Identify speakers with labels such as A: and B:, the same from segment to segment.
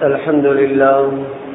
A: الحمد لله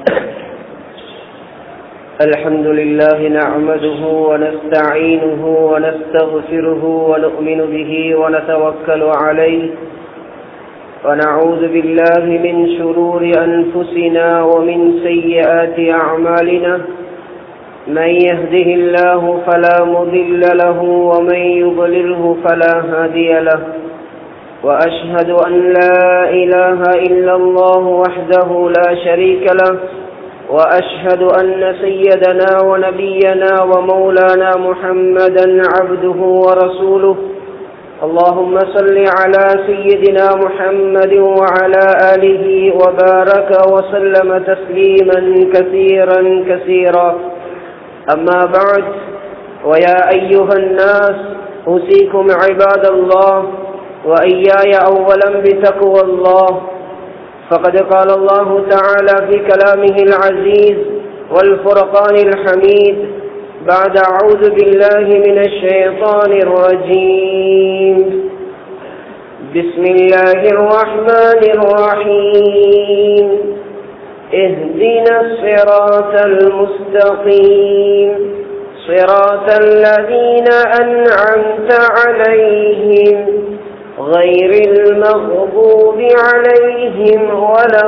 A: الحمد لله نعمده ونستعينه ونستغفره ونؤمن به ونتوكل عليه ونعوذ بالله من شرور أنفسنا ومن سيئات أعمالنا من يهده الله فلا مضل له ومن يضلله فلا هادي له وأشهد أن لا إله إلا الله وحده لا شريك له وأشهد أن سيدنا ونبينا ومولانا محمدا عبده ورسوله اللهم صل على سيدنا محمد وعلى آله وبارك وسلم تسليما كثيرا كثيرا أما بعد ويا أيها الناس أوصيكم عباد الله وإياي أولا بتقوى الله فقد قال الله تعالى في كلامه العزيز والفرقان الحميد بعد أعوذ بالله من الشيطان الرجيم بسم الله الرحمن الرحيم اهدنا الصراط المستقيم صراط الذين أنعمت عليهم غير المغضوب عليهم ولا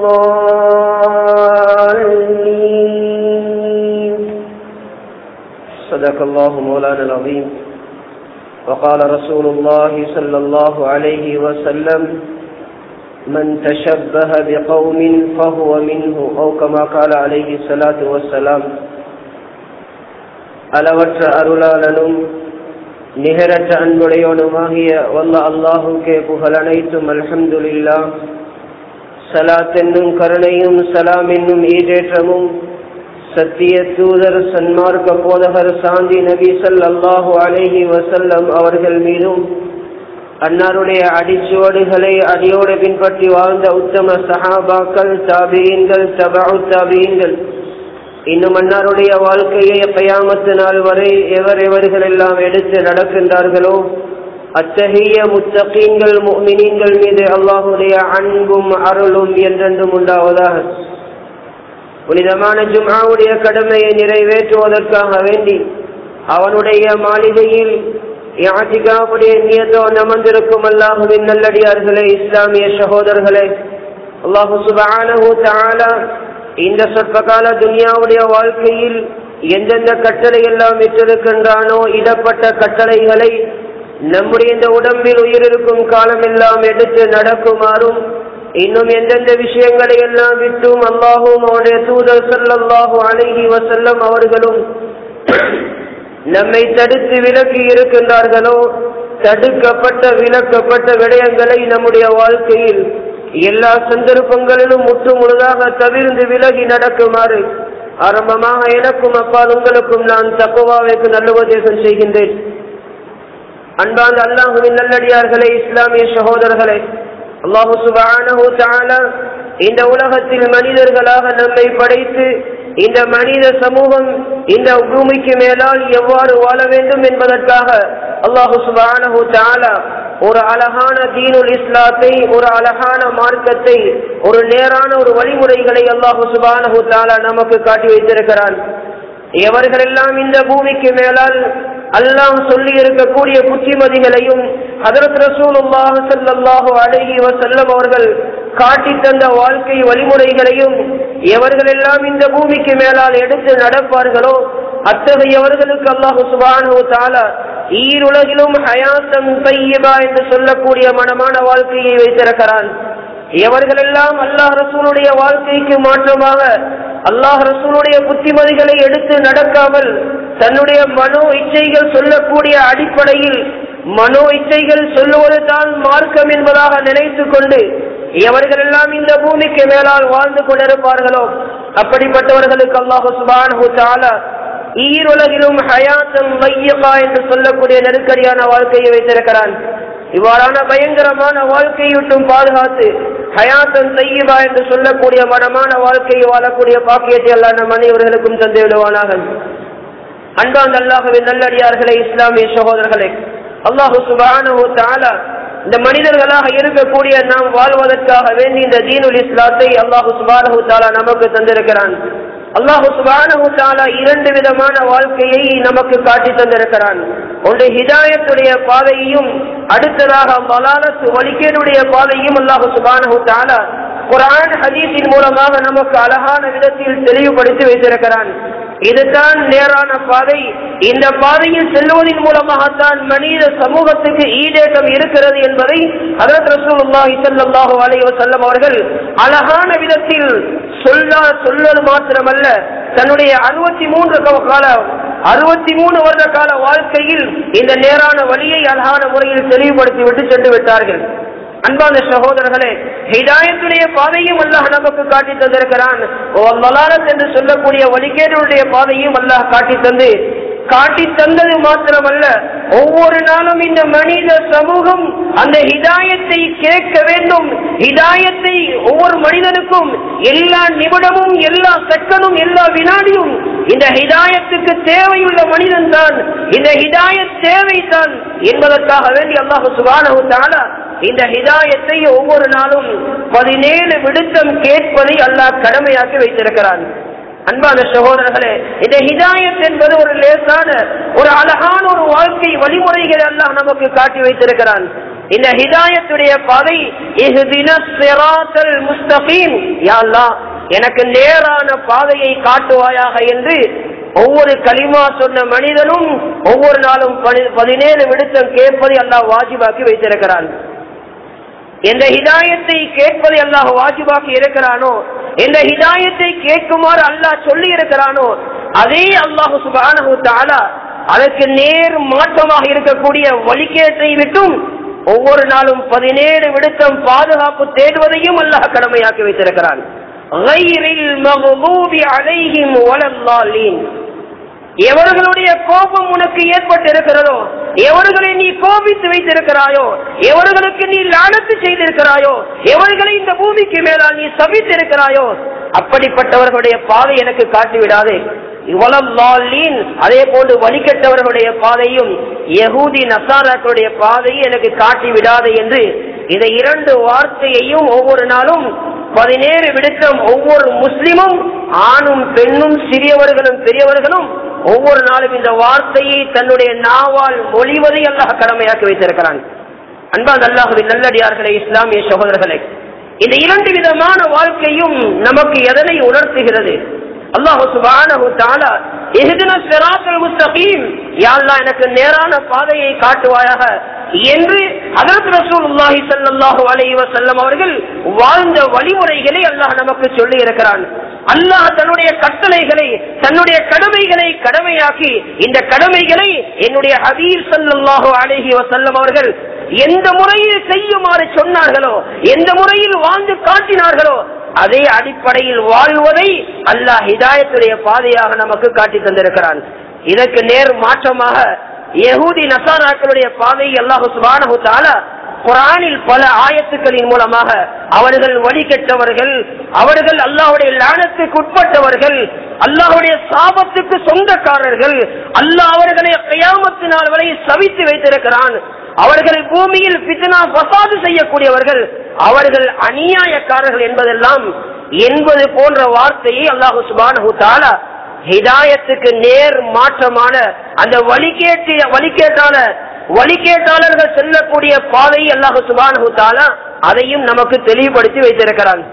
A: الضالين صدق الله مولانا العظيم وقال رسول الله صلى الله عليه وسلم من تشبه بقوم فهو منه أو كما قال عليه الصلاة والسلام அளவற்ற அருளாளனும் நிகரற்ற அன்புடையவனுமாகிய வல்ல அல்லாஹுக்கே புகழ் அனைத்தும் அல்ஹம்துலில்லா சலாத் என்னும் கருணையும் சலாம் என்னும் ஈடேற்றமும் சத்திய தூதர் சன்மார்க்க போதகர் சாந்தி நபி சல்லாஹு அலேஹி வசல்லம் அவர்கள் மீதும் அன்னாருடைய அடிச்சுவடுகளை அடியோடு பின்பற்றி வாழ்ந்த உத்தம சஹாபாக்கள் தாபியன்கள் தபு தாபியன்கள் இன்னும் அன்னாருடைய வாழ்க்கையை பயாமத்து நாள் வரை எவர் எவர்கள் எல்லாம் எடுத்து நடக்கின்றார்களோ அத்தகைய முத்தகீன்கள் மினின்கள் மீது அல்லாஹுடைய அன்பும் அருளும் என்றென்றும் உண்டாவதாக புனிதமான ஜும்ஆவுடைய கடமையை நிறைவேற்றுவதற்காக வேண்டி அவனுடைய மாளிகையில் யாத்திகாவுடைய நியத்தோ அமர்ந்திருக்கும் அல்லாஹுவின் நல்லடியார்களே இஸ்லாமிய சகோதரர்களே அல்லாஹு சுபானஹு தாலா இந்த சொற்பகால துனியாவுடைய வாழ்க்கையில் எந்தெந்த கட்டளை எல்லாம் விட்டிருக்கின்றானோ இடப்பட்ட கட்டளைகளை நம்முடைய இந்த உடம்பில் உயிரிருக்கும் காலம் எல்லாம் எடுத்து நடக்குமாறும் இன்னும் எந்தெந்த விஷயங்களை எல்லாம் விட்டும் அல்லாஹும் அவனுடைய தூதர் சல்லாஹூ அழகி வசல்லம் அவர்களும் நம்மை தடுத்து விலக்கி இருக்கின்றார்களோ தடுக்கப்பட்ட விலக்கப்பட்ட விடயங்களை நம்முடைய வாழ்க்கையில் எல்லா சந்தர்ப்பங்களிலும் முற்று முழுதாக தவிர்ந்து விலகி நடக்குமாறு ஆரம்பமாக எனக்கும் அப்பால் உங்களுக்கும் நான் தக்குவாவைக்கு நல்ல உபதேசம் செய்கின்றேன் அன்பாந்த அல்லாஹுவின் நல்லடியார்களே இஸ்லாமிய சகோதரர்களே அல்லாஹு சுபானு இந்த உலகத்தில் மனிதர்களாக நம்மை படைத்து இந்த மனித சமூகம் இந்த பூமிக்கு மேலால் எவ்வாறு வாழ வேண்டும் என்பதற்காக அல்லாஹு சுபானு தாலா ஒரு அழகான தீனுல் இஸ்லாத்தை ஒரு அழகான மார்க்கத்தை ஒரு நேரான ஒரு வழிமுறைகளை அல்லாஹு சுபானு தாலா நமக்கு காட்டி வைத்திருக்கிறான் எவர்களெல்லாம் இந்த பூமிக்கு மேலால் அல்லாம் சொல்லி இருக்கக்கூடிய புத்திமதிகளையும் ஹதரத் ரசூலுல்லாஹ் ஸல்லல்லாஹு அலைஹி வஸல்லம் அவர்கள் காட்டி தந்த வாழ்க்கை வழிமுறைகளையும் எவர்களெல்லாம் இந்த பூமிக்கு மேலால் எடுத்து நடப்பார்களோ அத்தகையவர்களுக்கு அல்லாஹு சுபானு தாலா ஈருலகிலும் ஹயாத்தம் தையபா என்று சொல்லக்கூடிய மனமான வாழ்க்கையை வைத்திருக்கிறான் எவர்களெல்லாம் அல்லாஹ் ரசூலுடைய வாழ்க்கைக்கு மாற்றமாக அல்லாஹ் ரசூலுடைய புத்திமதிகளை எடுத்து நடக்காமல் தன்னுடைய மனோ இச்சைகள் சொல்லக்கூடிய அடிப்படையில் மனோ இச்சைகள் சொல்லுவது தான் மார்க்கம் என்பதாக நினைத்து கொண்டு எவர்களெல்லாம் இந்த பூமிக்கு மேலால் வாழ்ந்து கொண்டிருப்பார்களோ அப்படிப்பட்டவர்களுக்கு அல்லாஹு சுபானு தாலா ஈருலகிலும் ஹயாத்தம் மையகா என்று சொல்லக்கூடிய நெருக்கடியான வாழ்க்கையை வைத்திருக்கிறான் இவ்வாறான பயங்கரமான வாழ்க்கையிட்டும் பாதுகாத்து ஹயாத்தன் செய்யுவா என்று சொல்லக்கூடிய மனமான வாழ்க்கையை வாழக்கூடிய பாக்கியத்தை எல்லாம் நம் அனைவர்களுக்கும் தந்து விடுவானாக அன்பான் அல்லாஹுவின் நல்லடியார்களே இஸ்லாமிய சகோதரர்களே அல்லாஹு சுபானு தாலா இந்த மனிதர்களாக இருக்கக்கூடிய நாம் வாழ்வதற்காக வேண்டி இந்த தீனுல் இஸ்லாத்தை அல்லாஹு சுபானஹு தாலா நமக்கு தந்திருக்கிறான் அல்லாஹு சுபானஹு தாலா இரண்டு விதமான வாழ்க்கையை நமக்கு காட்டி தந்திருக்கிறான் ஒன்று ஹிதாயத்துடைய பாதையையும் அடுத்ததாக மலாலத்து வலிக்கேடுடைய பாதையும் அல்லாஹு சுபானஹு தாலா குரான் ஹதீஸின் மூலமாக நமக்கு அழகான விதத்தில் தெளிவுபடுத்தி வைத்திருக்கிறான் இதுதான் நேரான பாதை இந்த பாதையில் செல்வதன் மூலமாகத்தான் மனித சமூகத்துக்கு ஈடேற்றம் இருக்கிறது என்பதை அதற்கு ரசூலுல்லாஹி ஸல்லல்லாஹு அலைஹி வஸல்லம் அவர்கள் அழகான விதத்தில் சொல்லா சொல்வது மாத்திரமல்ல தன்னுடைய அறுபத்தி மூன்று கால அறுபத்தி மூணு வருட கால வாழ்க்கையில் இந்த நேரான வழியை அழகான முறையில் தெளிவுபடுத்தி விட்டு சென்று விட்டார்கள் அன்பான சகோதரர்களே ஹிதாயத்துடைய பாதையும் அல்லாஹ் நமக்கு காட்டி தந்திருக்கிறான் மலாலத் என்று சொல்லக்கூடிய வழிகேடுடைய பாதையும் அல்லாஹ் காட்டி தந்து காட்டி தந்தது மாத்திரமல்ல ஒவ்வொரு நாளும் இந்த மனித சமூகம் அந்த ஹிதாயத்தை கேட்க வேண்டும் ஹிதாயத்தை ஒவ்வொரு மனிதனுக்கும் எல்லா நிமிடமும் எல்லா செகண்டும் எல்லா வினாடியும் இந்த ஹிதாயத்துக்கு தேவையுள்ள மனிதன் தான் இந்த ஹிதாயத் தேவைதான் என்பதற்காக வேண்டி அல்லாஹு சுபானு தாலா இந்த ஹிதாயத்தை ஒவ்வொரு நாளும் பதினேழு விடுத்தம் கேட்பதை அல்லாஹ் கடமையாக்கி வைத்திருக்கிறான் அன்பான சகோதரர்களே இந்த ஹிதாயத் என்பது ஒரு லேசான ஒரு அழகான ஒரு வாழ்க்கை வழிமுறைகளை அல்லாஹ் நமக்கு காட்டி வைத்திருக்கிறான் இந்த ஹிதாயத்துடைய பாதை முஸ்தகீம் எனக்கு நேரான பாதையை காட்டுவாயாக என்று ஒவ்வொரு களிமா சொன்ன மனிதனும் ஒவ்வொரு நாளும் பதினேழு விடுத்தம் கேட்பதை அல்லாஹ் வாஜிபாக்கி வைத்திருக்கிறான் எந்த ஹிதாயத்தை கேட்பதை அல்லாஹ் வாஜிபாக்கி இருக்கிறானோ எந்த ஹிதாயத்தை கேட்குமாறு அல்லாஹ் சொல்லி இருக்கிறானோ அதே அல்லாஹு சுபானு தாலா அதற்கு நேர் மாற்றமாக இருக்கக்கூடிய வழிகேட்டை விட்டும் ஒவ்வொரு நாளும் பதினேழு விடுத்தம் பாதுகாப்பு தேடுவதையும் அல்லாஹ் கடமையாக்கி வைத்திருக்கிறான் எவர்களுடைய கோபம் உனக்கு ஏற்பட்டு இருக்கிறதோ எவர்களை நீ கோபித்து வைத்திருக்கிறாயோ எவர்களுக்கு நீ லானத்து செய்திருக்கிறாயோ எவர்களை இந்த பூமிக்கு மேலால் நீ சபித்திருக்கிறாயோ அப்படிப்பட்டவர்களுடைய பாதை எனக்கு காட்டிவிடாதே இவ்வளவு அதே போன்று வழிகட்டவர்களுடைய பாதையும் யகூதி நசாராக்களுடைய பாதையை எனக்கு காட்டி விடாது என்று இந்த இரண்டு வார்த்தையையும் ஒவ்வொரு நாளும் பதினேழு விடுத்தம் ஒவ்வொரு முஸ்லிமும் ஆணும் பெண்ணும் சிறியவர்களும் பெரியவர்களும் ஒவ்வொரு நாளும் இந்த வார்த்தையை தன்னுடைய நாவால் மொழிவதை அல்லாஹ் கடமையாக்கி வைத்திருக்கிறான் அன்பான் அல்லாஹுவின் நல்லடியார்களே இஸ்லாமிய சகோதரர்களே இந்த இரண்டு விதமான வாழ்க்கையும் நமக்கு எதனை உணர்த்துகிறது அல்லாஹு சுபானஹு தஆலா இஹ்தின ஸிராத்தல் முஸ்தகீம் யா அல்லாஹ் எனக்கு நேரான பாதையை காட்டுவாயாக என்று ஹஜரத் ரசூலுல்லாஹி ஸல்லல்லாஹு அலைஹி வஸல்லம் அவர்கள் வாழ்ந்த வழிமுறைகளை அல்லாஹ் நமக்கு சொல்லி இருக்கிறான் அல்லாஹ் தன்னுடைய கட்டளைகளை தன்னுடைய கடமைகளை கடமையாக்கி இந்த கடமைகளை என்னுடைய ஹபீர் ஸல்லல்லாஹு அலைஹி வஸல்லம் அவர்கள் எந்த முறையில் செய்யுமாறு சொன்னார்களோ எந்த முறையில் வாழ்ந்து காட்டினார்களோ அதே அடிப்படையில் வாழ்வதை அல்லாஹ் ஹிதாயத்துடைய பாதையாக நமக்கு காட்டி தந்திருக்கிறான் இதற்கு நேர் மாற்றமாக யகூதி நசாராக்களுடைய பாதையை அல்லாஹு சுபானஹு தாலா குரானில் பல ஆயத்துக்களின் மூலமாக அவர்கள் வழி கெட்டவர்கள் அவர்கள் அல்லாஹுடைய லானத்துக்கு உட்பட்டவர்கள் அல்லாஹுடைய சாபத்துக்கு சொந்தக்காரர்கள் அல்லாஹ் அவர்களை கையாமத்து நாள் வரை சவித்து வைத்திருக்கிறான் அவர்கள் பூமியில் பித்னா பசாது செய்யக்கூடியவர்கள் அவர்கள் அநியாயக்காரர்கள் என்பதெல்லாம் என்பது போன்ற வார்த்தையை அல்லாஹு சுபானஹு தாலா ஹிதாயத்துக்கு நேர் மாற்றமான அந்த வழிகேட்டு வழிகேட்டான வழிகேட்டாளர்கள் செல்லக்கூடிய பாதையை அல்லாஹு சுபானஹு தாலா அதையும் நமக்கு தெளிவுபடுத்தி வைத்திருக்கிறான்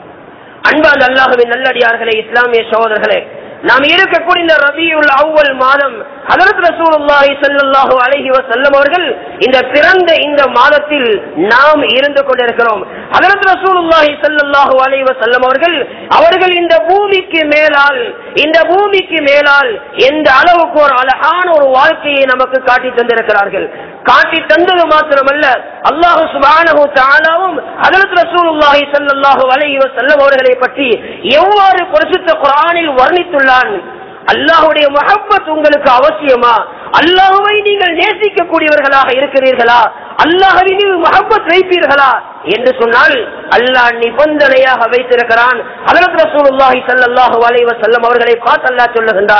A: அன்பால் அல்லாஹுவின் நல்லடியார்களே இஸ்லாமிய சகோதரர்களே நாம் இருக்கக்கூடிய இந்த ரபியுல் அவ்வல் மாதம் ஹதரத் ரசூலுல்லாஹி ஸல்லல்லாஹு அலைஹி வஸல்லம் அவர்கள் இந்த பிறந்த இந்த மாதத்தில் நாம் இருந்து கொண்டிருக்கிறோம் ஹதரத் ரசூலுல்லாஹி ஸல்லல்லாஹு அலைஹி வஸல்லம் அவர்கள் அவர்கள் இந்த பூமிக்கு மேலால் இந்த பூமிக்கு மேலால் எந்த அளவுக்கு ஒரு அழகான ஒரு வாழ்க்கையை நமக்கு காட்டி தந்திருக்கிறார்கள் காட்டி தந்தது மாத்திரமல்ல அல்லாஹு சுப்ஹானஹு தஆலாவும் ஹதரத் ரசூலுல்லாஹி ஸல்லல்லாஹு அலைஹி வஸல்லம் அவர்களை பற்றி எவ்வாறு பரிசுத்த குர்ஆனில் வர்ணித்துள்ளான் அல்லாஹுடைய மஹப்பத் உங்களுக்கு அவசியமா அல்லாஹுவை நீங்கள் நேசிக்கக்கூடியவர்களாக இருக்கிறீர்களா அல்லாஹவின் மீது மஹப்பத் வைப்பீர்களா என்று சொன்னால் அல்லாஹ் நிபந்தனையாக வைத்திருக்கிறான் ஹதரத் ரசூலுல்லாஹி ஸல்லல்லாஹு அலைஹி வஸல்லம் அவர்களை பார்த்து அல்லாஹ் சொல்லுகின்றான்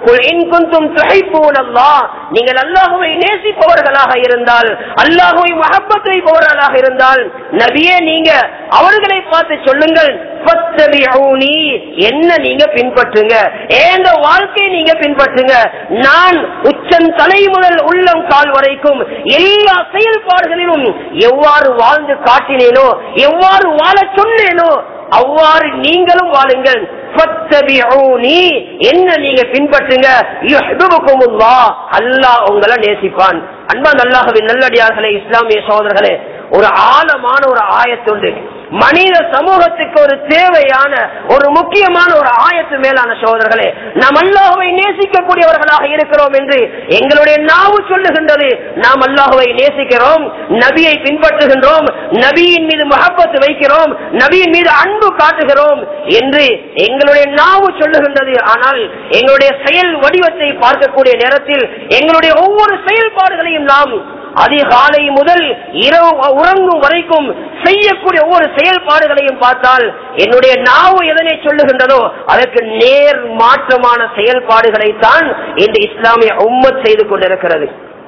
A: குல் இன் குன்தும் துஹிப்பூன அல்லாஹ் நீங்கள் அல்லாஹ்வை நேசிப்பவர்களாக இருந்தால் அல்லாஹ்வை மஹப்பத் வைப்பவர்களாக இருந்தால் நபியே நீங்க அவர்களை பார்த்து சொல்லுங்கள் ஃபத்தபிஊனி என்ன நீங்க பின்பற்றுங்க ஏந்த வாழ்க்கையை நீங்க பின்பற்றுங்க நான் உச்சன் தலை முதல் உள்ளம் கால் வரைக்கும் எல்லா செயல்பாடுகளிலும் எவ்வாறு வாழ்ந்து காட்டினேனோ எவ்வாறு வாழ சொன்னேனோ அவ்வாறு நீங்களும் வாழுங்கள் ஃபத்தபிஊனி என்ன நீங்க பின்பற்றுங்க யுஹிப்புகுமுல்லாஹ் அல்லாஹ் உங்களை நேசிப்பான் அன்பான் அல்லாஹ்வின் நல்லடியார்களே இஸ்லாமிய சகோதரர்களே ஒரு ஆழமான ஒரு ஆயத்துண்டு மனித சமூகத்துக்கு ஒரு தேவையான ஒரு முக்கியமான ஒரு ஆயத்து மேலான சகோதரர்களே நாம் அல்லாஹுவை நேசிக்கக்கூடியவர்களாக இருக்கிறோம் என்று எங்களுடைய நாவு சொல்லுகின்றது நாம் அல்லாஹுவை நேசிக்கிறோம் நபியை பின்பற்றுகின்றோம் நபியின் மீது மகப்பத்து வைக்கிறோம் நபியின் மீது அன்பு காட்டுகிறோம் என்று எங்களுடைய நாவு சொல்லுகின்றது ஆனால் எங்களுடைய செயல் வடிவத்தை பார்க்கக்கூடிய நேரத்தில் எங்களுடைய ஒவ்வொரு செயல்பாடுகளையும் நாம் அதிகாலை முதல் இரவு உறங்கும் வரைக்கும் செய்யக்கூடிய ஒவ்வொரு செயல்பாடுகளையும் பார்த்தால் என்னுடைய நாவு எதனை சொல்லுகின்றதோ அதற்கு நேர் மாற்றமான செயல்பாடுகளைத்தான் இந்த இஸ்லாமிய உம்மத் செய்து கொண்டிருக்கிறது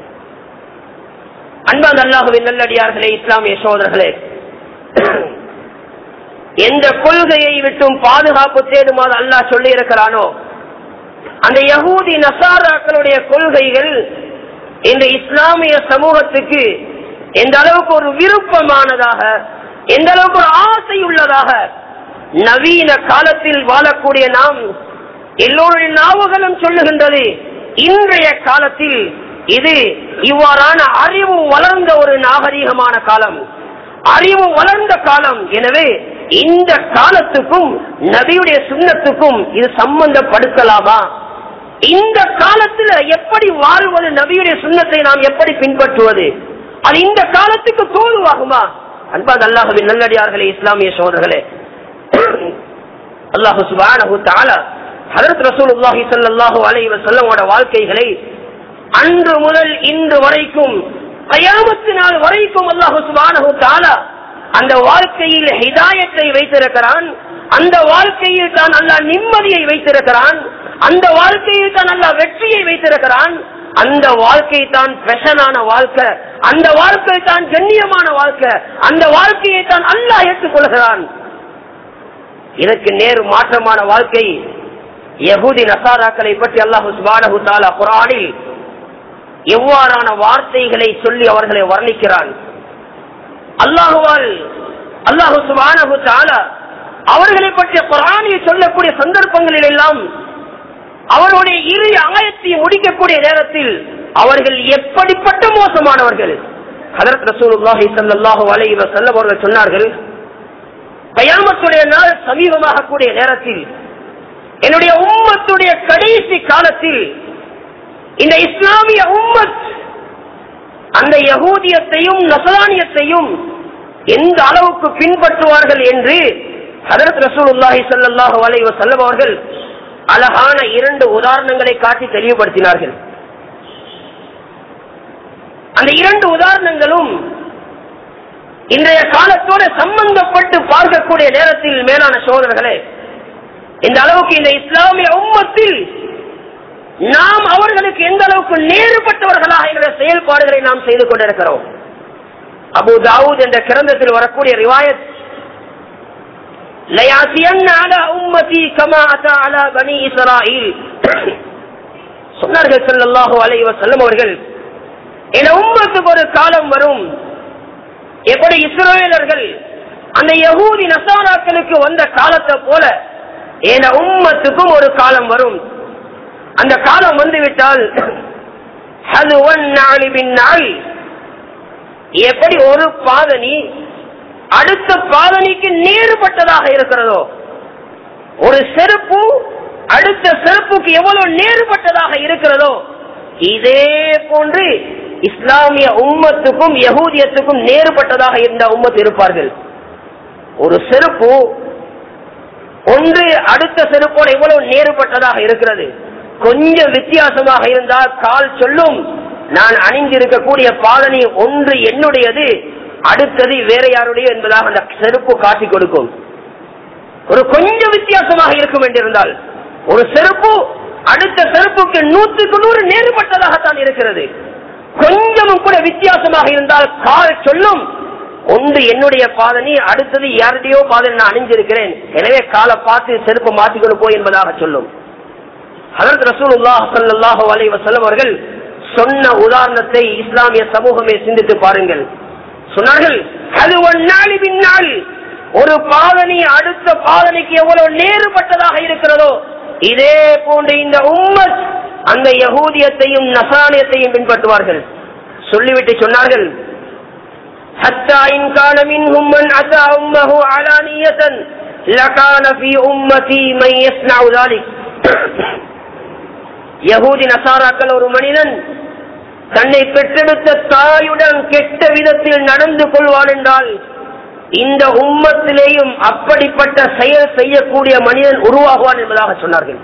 A: அன்பான் அல்லாஹுவின் நல்லடியார்களே இஸ்லாமிய சோதர்களே எந்த கொள்கையை விட்டும் பாதுகாப்பு தேடுமாறு அல்லாஹ் சொல்லி இருக்கிறானோ அந்த யகூதி நசாராக்களுடைய கொள்கைகள் இந்த இஸ்லாமிய சமூகத்துக்கு எந்த அளவுக்கு ஒரு விருப்பமானதாக எந்த அளவுக்கு ஒரு ஆசை உள்ளதாக நவீன காலத்தில் வாழக்கூடிய நாம் எல்லோருடைய நாவுகளும் சொல்லுகின்றது இன்றைய காலத்தில் இது இவ்வாறான அறிவு வளர்ந்த ஒரு நாகரீகமான காலம் அறிவு வளர்ந்த காலம் எனவே இந்த காலத்துக்கும் நபியுடைய சுண்ணத்துக்கும் இது சம்பந்தப்படுத்தலாமா இந்த காலத்துல எப்படி வாழ்வது நபியுடைய சுண்ணத்தை நாம் எப்படி பின்பற்றுவது அது இந்த காலத்துக்கு தோல்வாகுமா அன்பாது அல்லாஹுவின் நல்லடியார்களே இஸ்லாமிய சோதர்களே அல்லாஹு சுபானஹு தஆலா ஹஜரத் ரசூலுல்லாஹி ஸல்லல்லாஹு அலைஹி வஸல்லமோட வாழ்க்கைகளை அன்று முதல் இன்று வரைக்கும் கயாமத்து நாள் வரைக்கும் அல்லாஹு சுபானஹு தஆலா அந்த வாழ்க்கையில் ஹிதாயத்தை வைத்திருக்கிறான் அந்த வாழ்க்கையில் தான் அல்லாஹ் நிம்மதியை வைத்திருக்கிறான் அந்த வாழ்க்கையில் தான் அல்லாஹ் வெற்றியை வைத்திருக்கிறான் அந்த வாழ்க்கை தான் பெஷனான வாழ்க்கை அந்த வாழ்க்கை தான் கண்ணியமான வாழ்க்கை அந்த வாழ்க்கையை தான் அல்லாஹ் ஏற்றுக்கொள்கிறான் இதற்கு நேர் மாற்றமான வாழ்க்கை யகுதி நசாராக்களை பற்றி அல்லாஹு சுபானஹு தாலா குரானில் எவ்வாறான வார்த்தைகளை சொல்லி அவர்களை வர்ணிக்கிறான் அல்லாஹுவால் அல்லாஹு சுபானஹு தாலா அவர்களை பற்றிய குரானில் சொல்லக்கூடிய சந்தர்ப்பங்களில் எல்லாம் அவருடைய இரு ஆயத்தை முடிக்கக்கூடிய நேரத்தில் அவர்கள் எப்படிப்பட்ட மோசமானவர்கள் ஹதரத் ரசூலுல்லாஹி ஸல்லல்லாஹு அலைஹி வஸல்லம் அவர்கள் சொன்னார்கள் கயாமத்துடைய நாள் சமீபமாக கூடிய நேரத்தில் என்னுடைய உம்மத்துடைய கடைசி காலத்தில் இந்த இஸ்லாமிய உம்மத் அந்த யகூதியத்தையும் நசலானியத்தையும் எந்த அளவுக்கு பின்பற்றுவார்கள் என்று ஹதரத் ரசூலுல்லாஹி ஸல்லல்லாஹு அலைஹி வஸல்லம் அவர்கள் அழகான இரண்டு உதாரணங்களை காட்டி தெளிவுபடுத்தினார்கள் அந்த இரண்டு உதாரணங்களும் இன்றைய காலத்தோடு சம்பந்தப்பட்டு பார்க்கக்கூடிய நேரத்தில் மேலான சோதரர்களே இந்த அளவுக்கு இந்த இஸ்லாமிய உம்மத்தில் நாம் அவர்களுக்கு எந்த அளவுக்கு நேருபட்டவர்களாக என்ற செயல்பாடுகளை நாம் செய்து கொண்டிருக்கிறோம் அபு தாவூத் என்ற கிரந்தத்தில் வரக்கூடிய ரிவாயத் ليأتين على أمتي كما أتى على بني إسرائيل சொன்னார்கள் ஸல்லல்லாஹு அலைஹி வஸல்லம் அவர்கள் என் உம்மத்துக்கு ஒரு காலம் வரும் எப்படி இஸ்ரவேலர்கள் அந்த யகூதி நசாராக்களுக்கு வந்த காலத்தை போல என் உம்மத்துக்கும் ஒரு காலம் வரும் அந்த காலம் வந்துவிட்டால் அது ஒன் நாளி பின் நாள் எப்படி ஒரு பாதனி அடுத்த பாதனிக்கு நேருபட்டதாக இருக்கிறதோ ஒரு செருப்பு அடுத்த செருப்புக்கு எவ்வளவு நேருபட்டதாக இருக்கிறதோ இதே போன்று இஸ்லாமிய உம்மத்துக்கும் யகூதியத்துக்கும் நேருபட்டதாக இருந்த உம்மத்து இருப்பார்கள் ஒரு செருப்பு ஒன்று அடுத்த செருப்போடு எவ்வளவு நேருபட்டதாக இருக்கிறது கொஞ்சம் வித்தியாசமாக இருந்தால் கால் சொல்லும் நான் அணிந்திருக்கக்கூடிய பாதனை ஒன்று என்னுடையது அடுத்தது வேற யாருடைய என்பதாக அந்த செருப்பு காட்டி கொடுக்கும் ஒரு கொஞ்சம் வித்தியாசமாக இருக்கும் என்றிருந்தால் ஒரு செருப்பு அடுத்த செருப்புக்கு நூற்றுக்கு நூறு நேர்பட்டதாகத்தான் இருக்கிறது கொஞ்சமும் கூட வித்தியாசமாக இருந்தால் கால் சொல்லும் ஒன்று என்னுடைய பாதனி அடுத்தது யாருடையோ பாதனை நான் அணிஞ்சிருக்கிறேன் எனவே காலை பார்த்து செருப்பு மாற்றிக்கொண்டு போய் என்பதாக சொல்லும் அதற்கு ரசூலுல்லாஹ் ஸல்லல்லாஹு அலைஹி வஸல்லம் அவர்கள் சொன்ன உதாரணத்தை இஸ்லாமிய சமூகமே சிந்தித்து பாருங்கள் சொன்னார்கள் அது ஒன்னாளி பின்னால் ஒரு பாதனி அடுத்த பாதனைக்கு எவ்வளவு நேருபட்டதாக இருக்கிறதோ இதே போன்று இந்த உம்மத் அந்த யகூதியத்தையும் நசானியத்தையும் பின்பற்றுவார்கள் சொல்லிவிட்டு சொன்னார்கள் حتى إن كان منهم من أتى أمه علانية لكان في أمتي من يصنع ذلك யகூதி நசாராக்கள் ஒரு மனிதன் தன்னை பெற்றெடுத்த தாயுடன் கெட்ட விதத்தில் நடந்து கொள்வான் என்றால் இந்த உம்மத்திலேயும் அப்படிப்பட்ட செயல் செய்யக்கூடிய மனிதன் உருவாகுவான் என்பதாக சொன்னார்கள்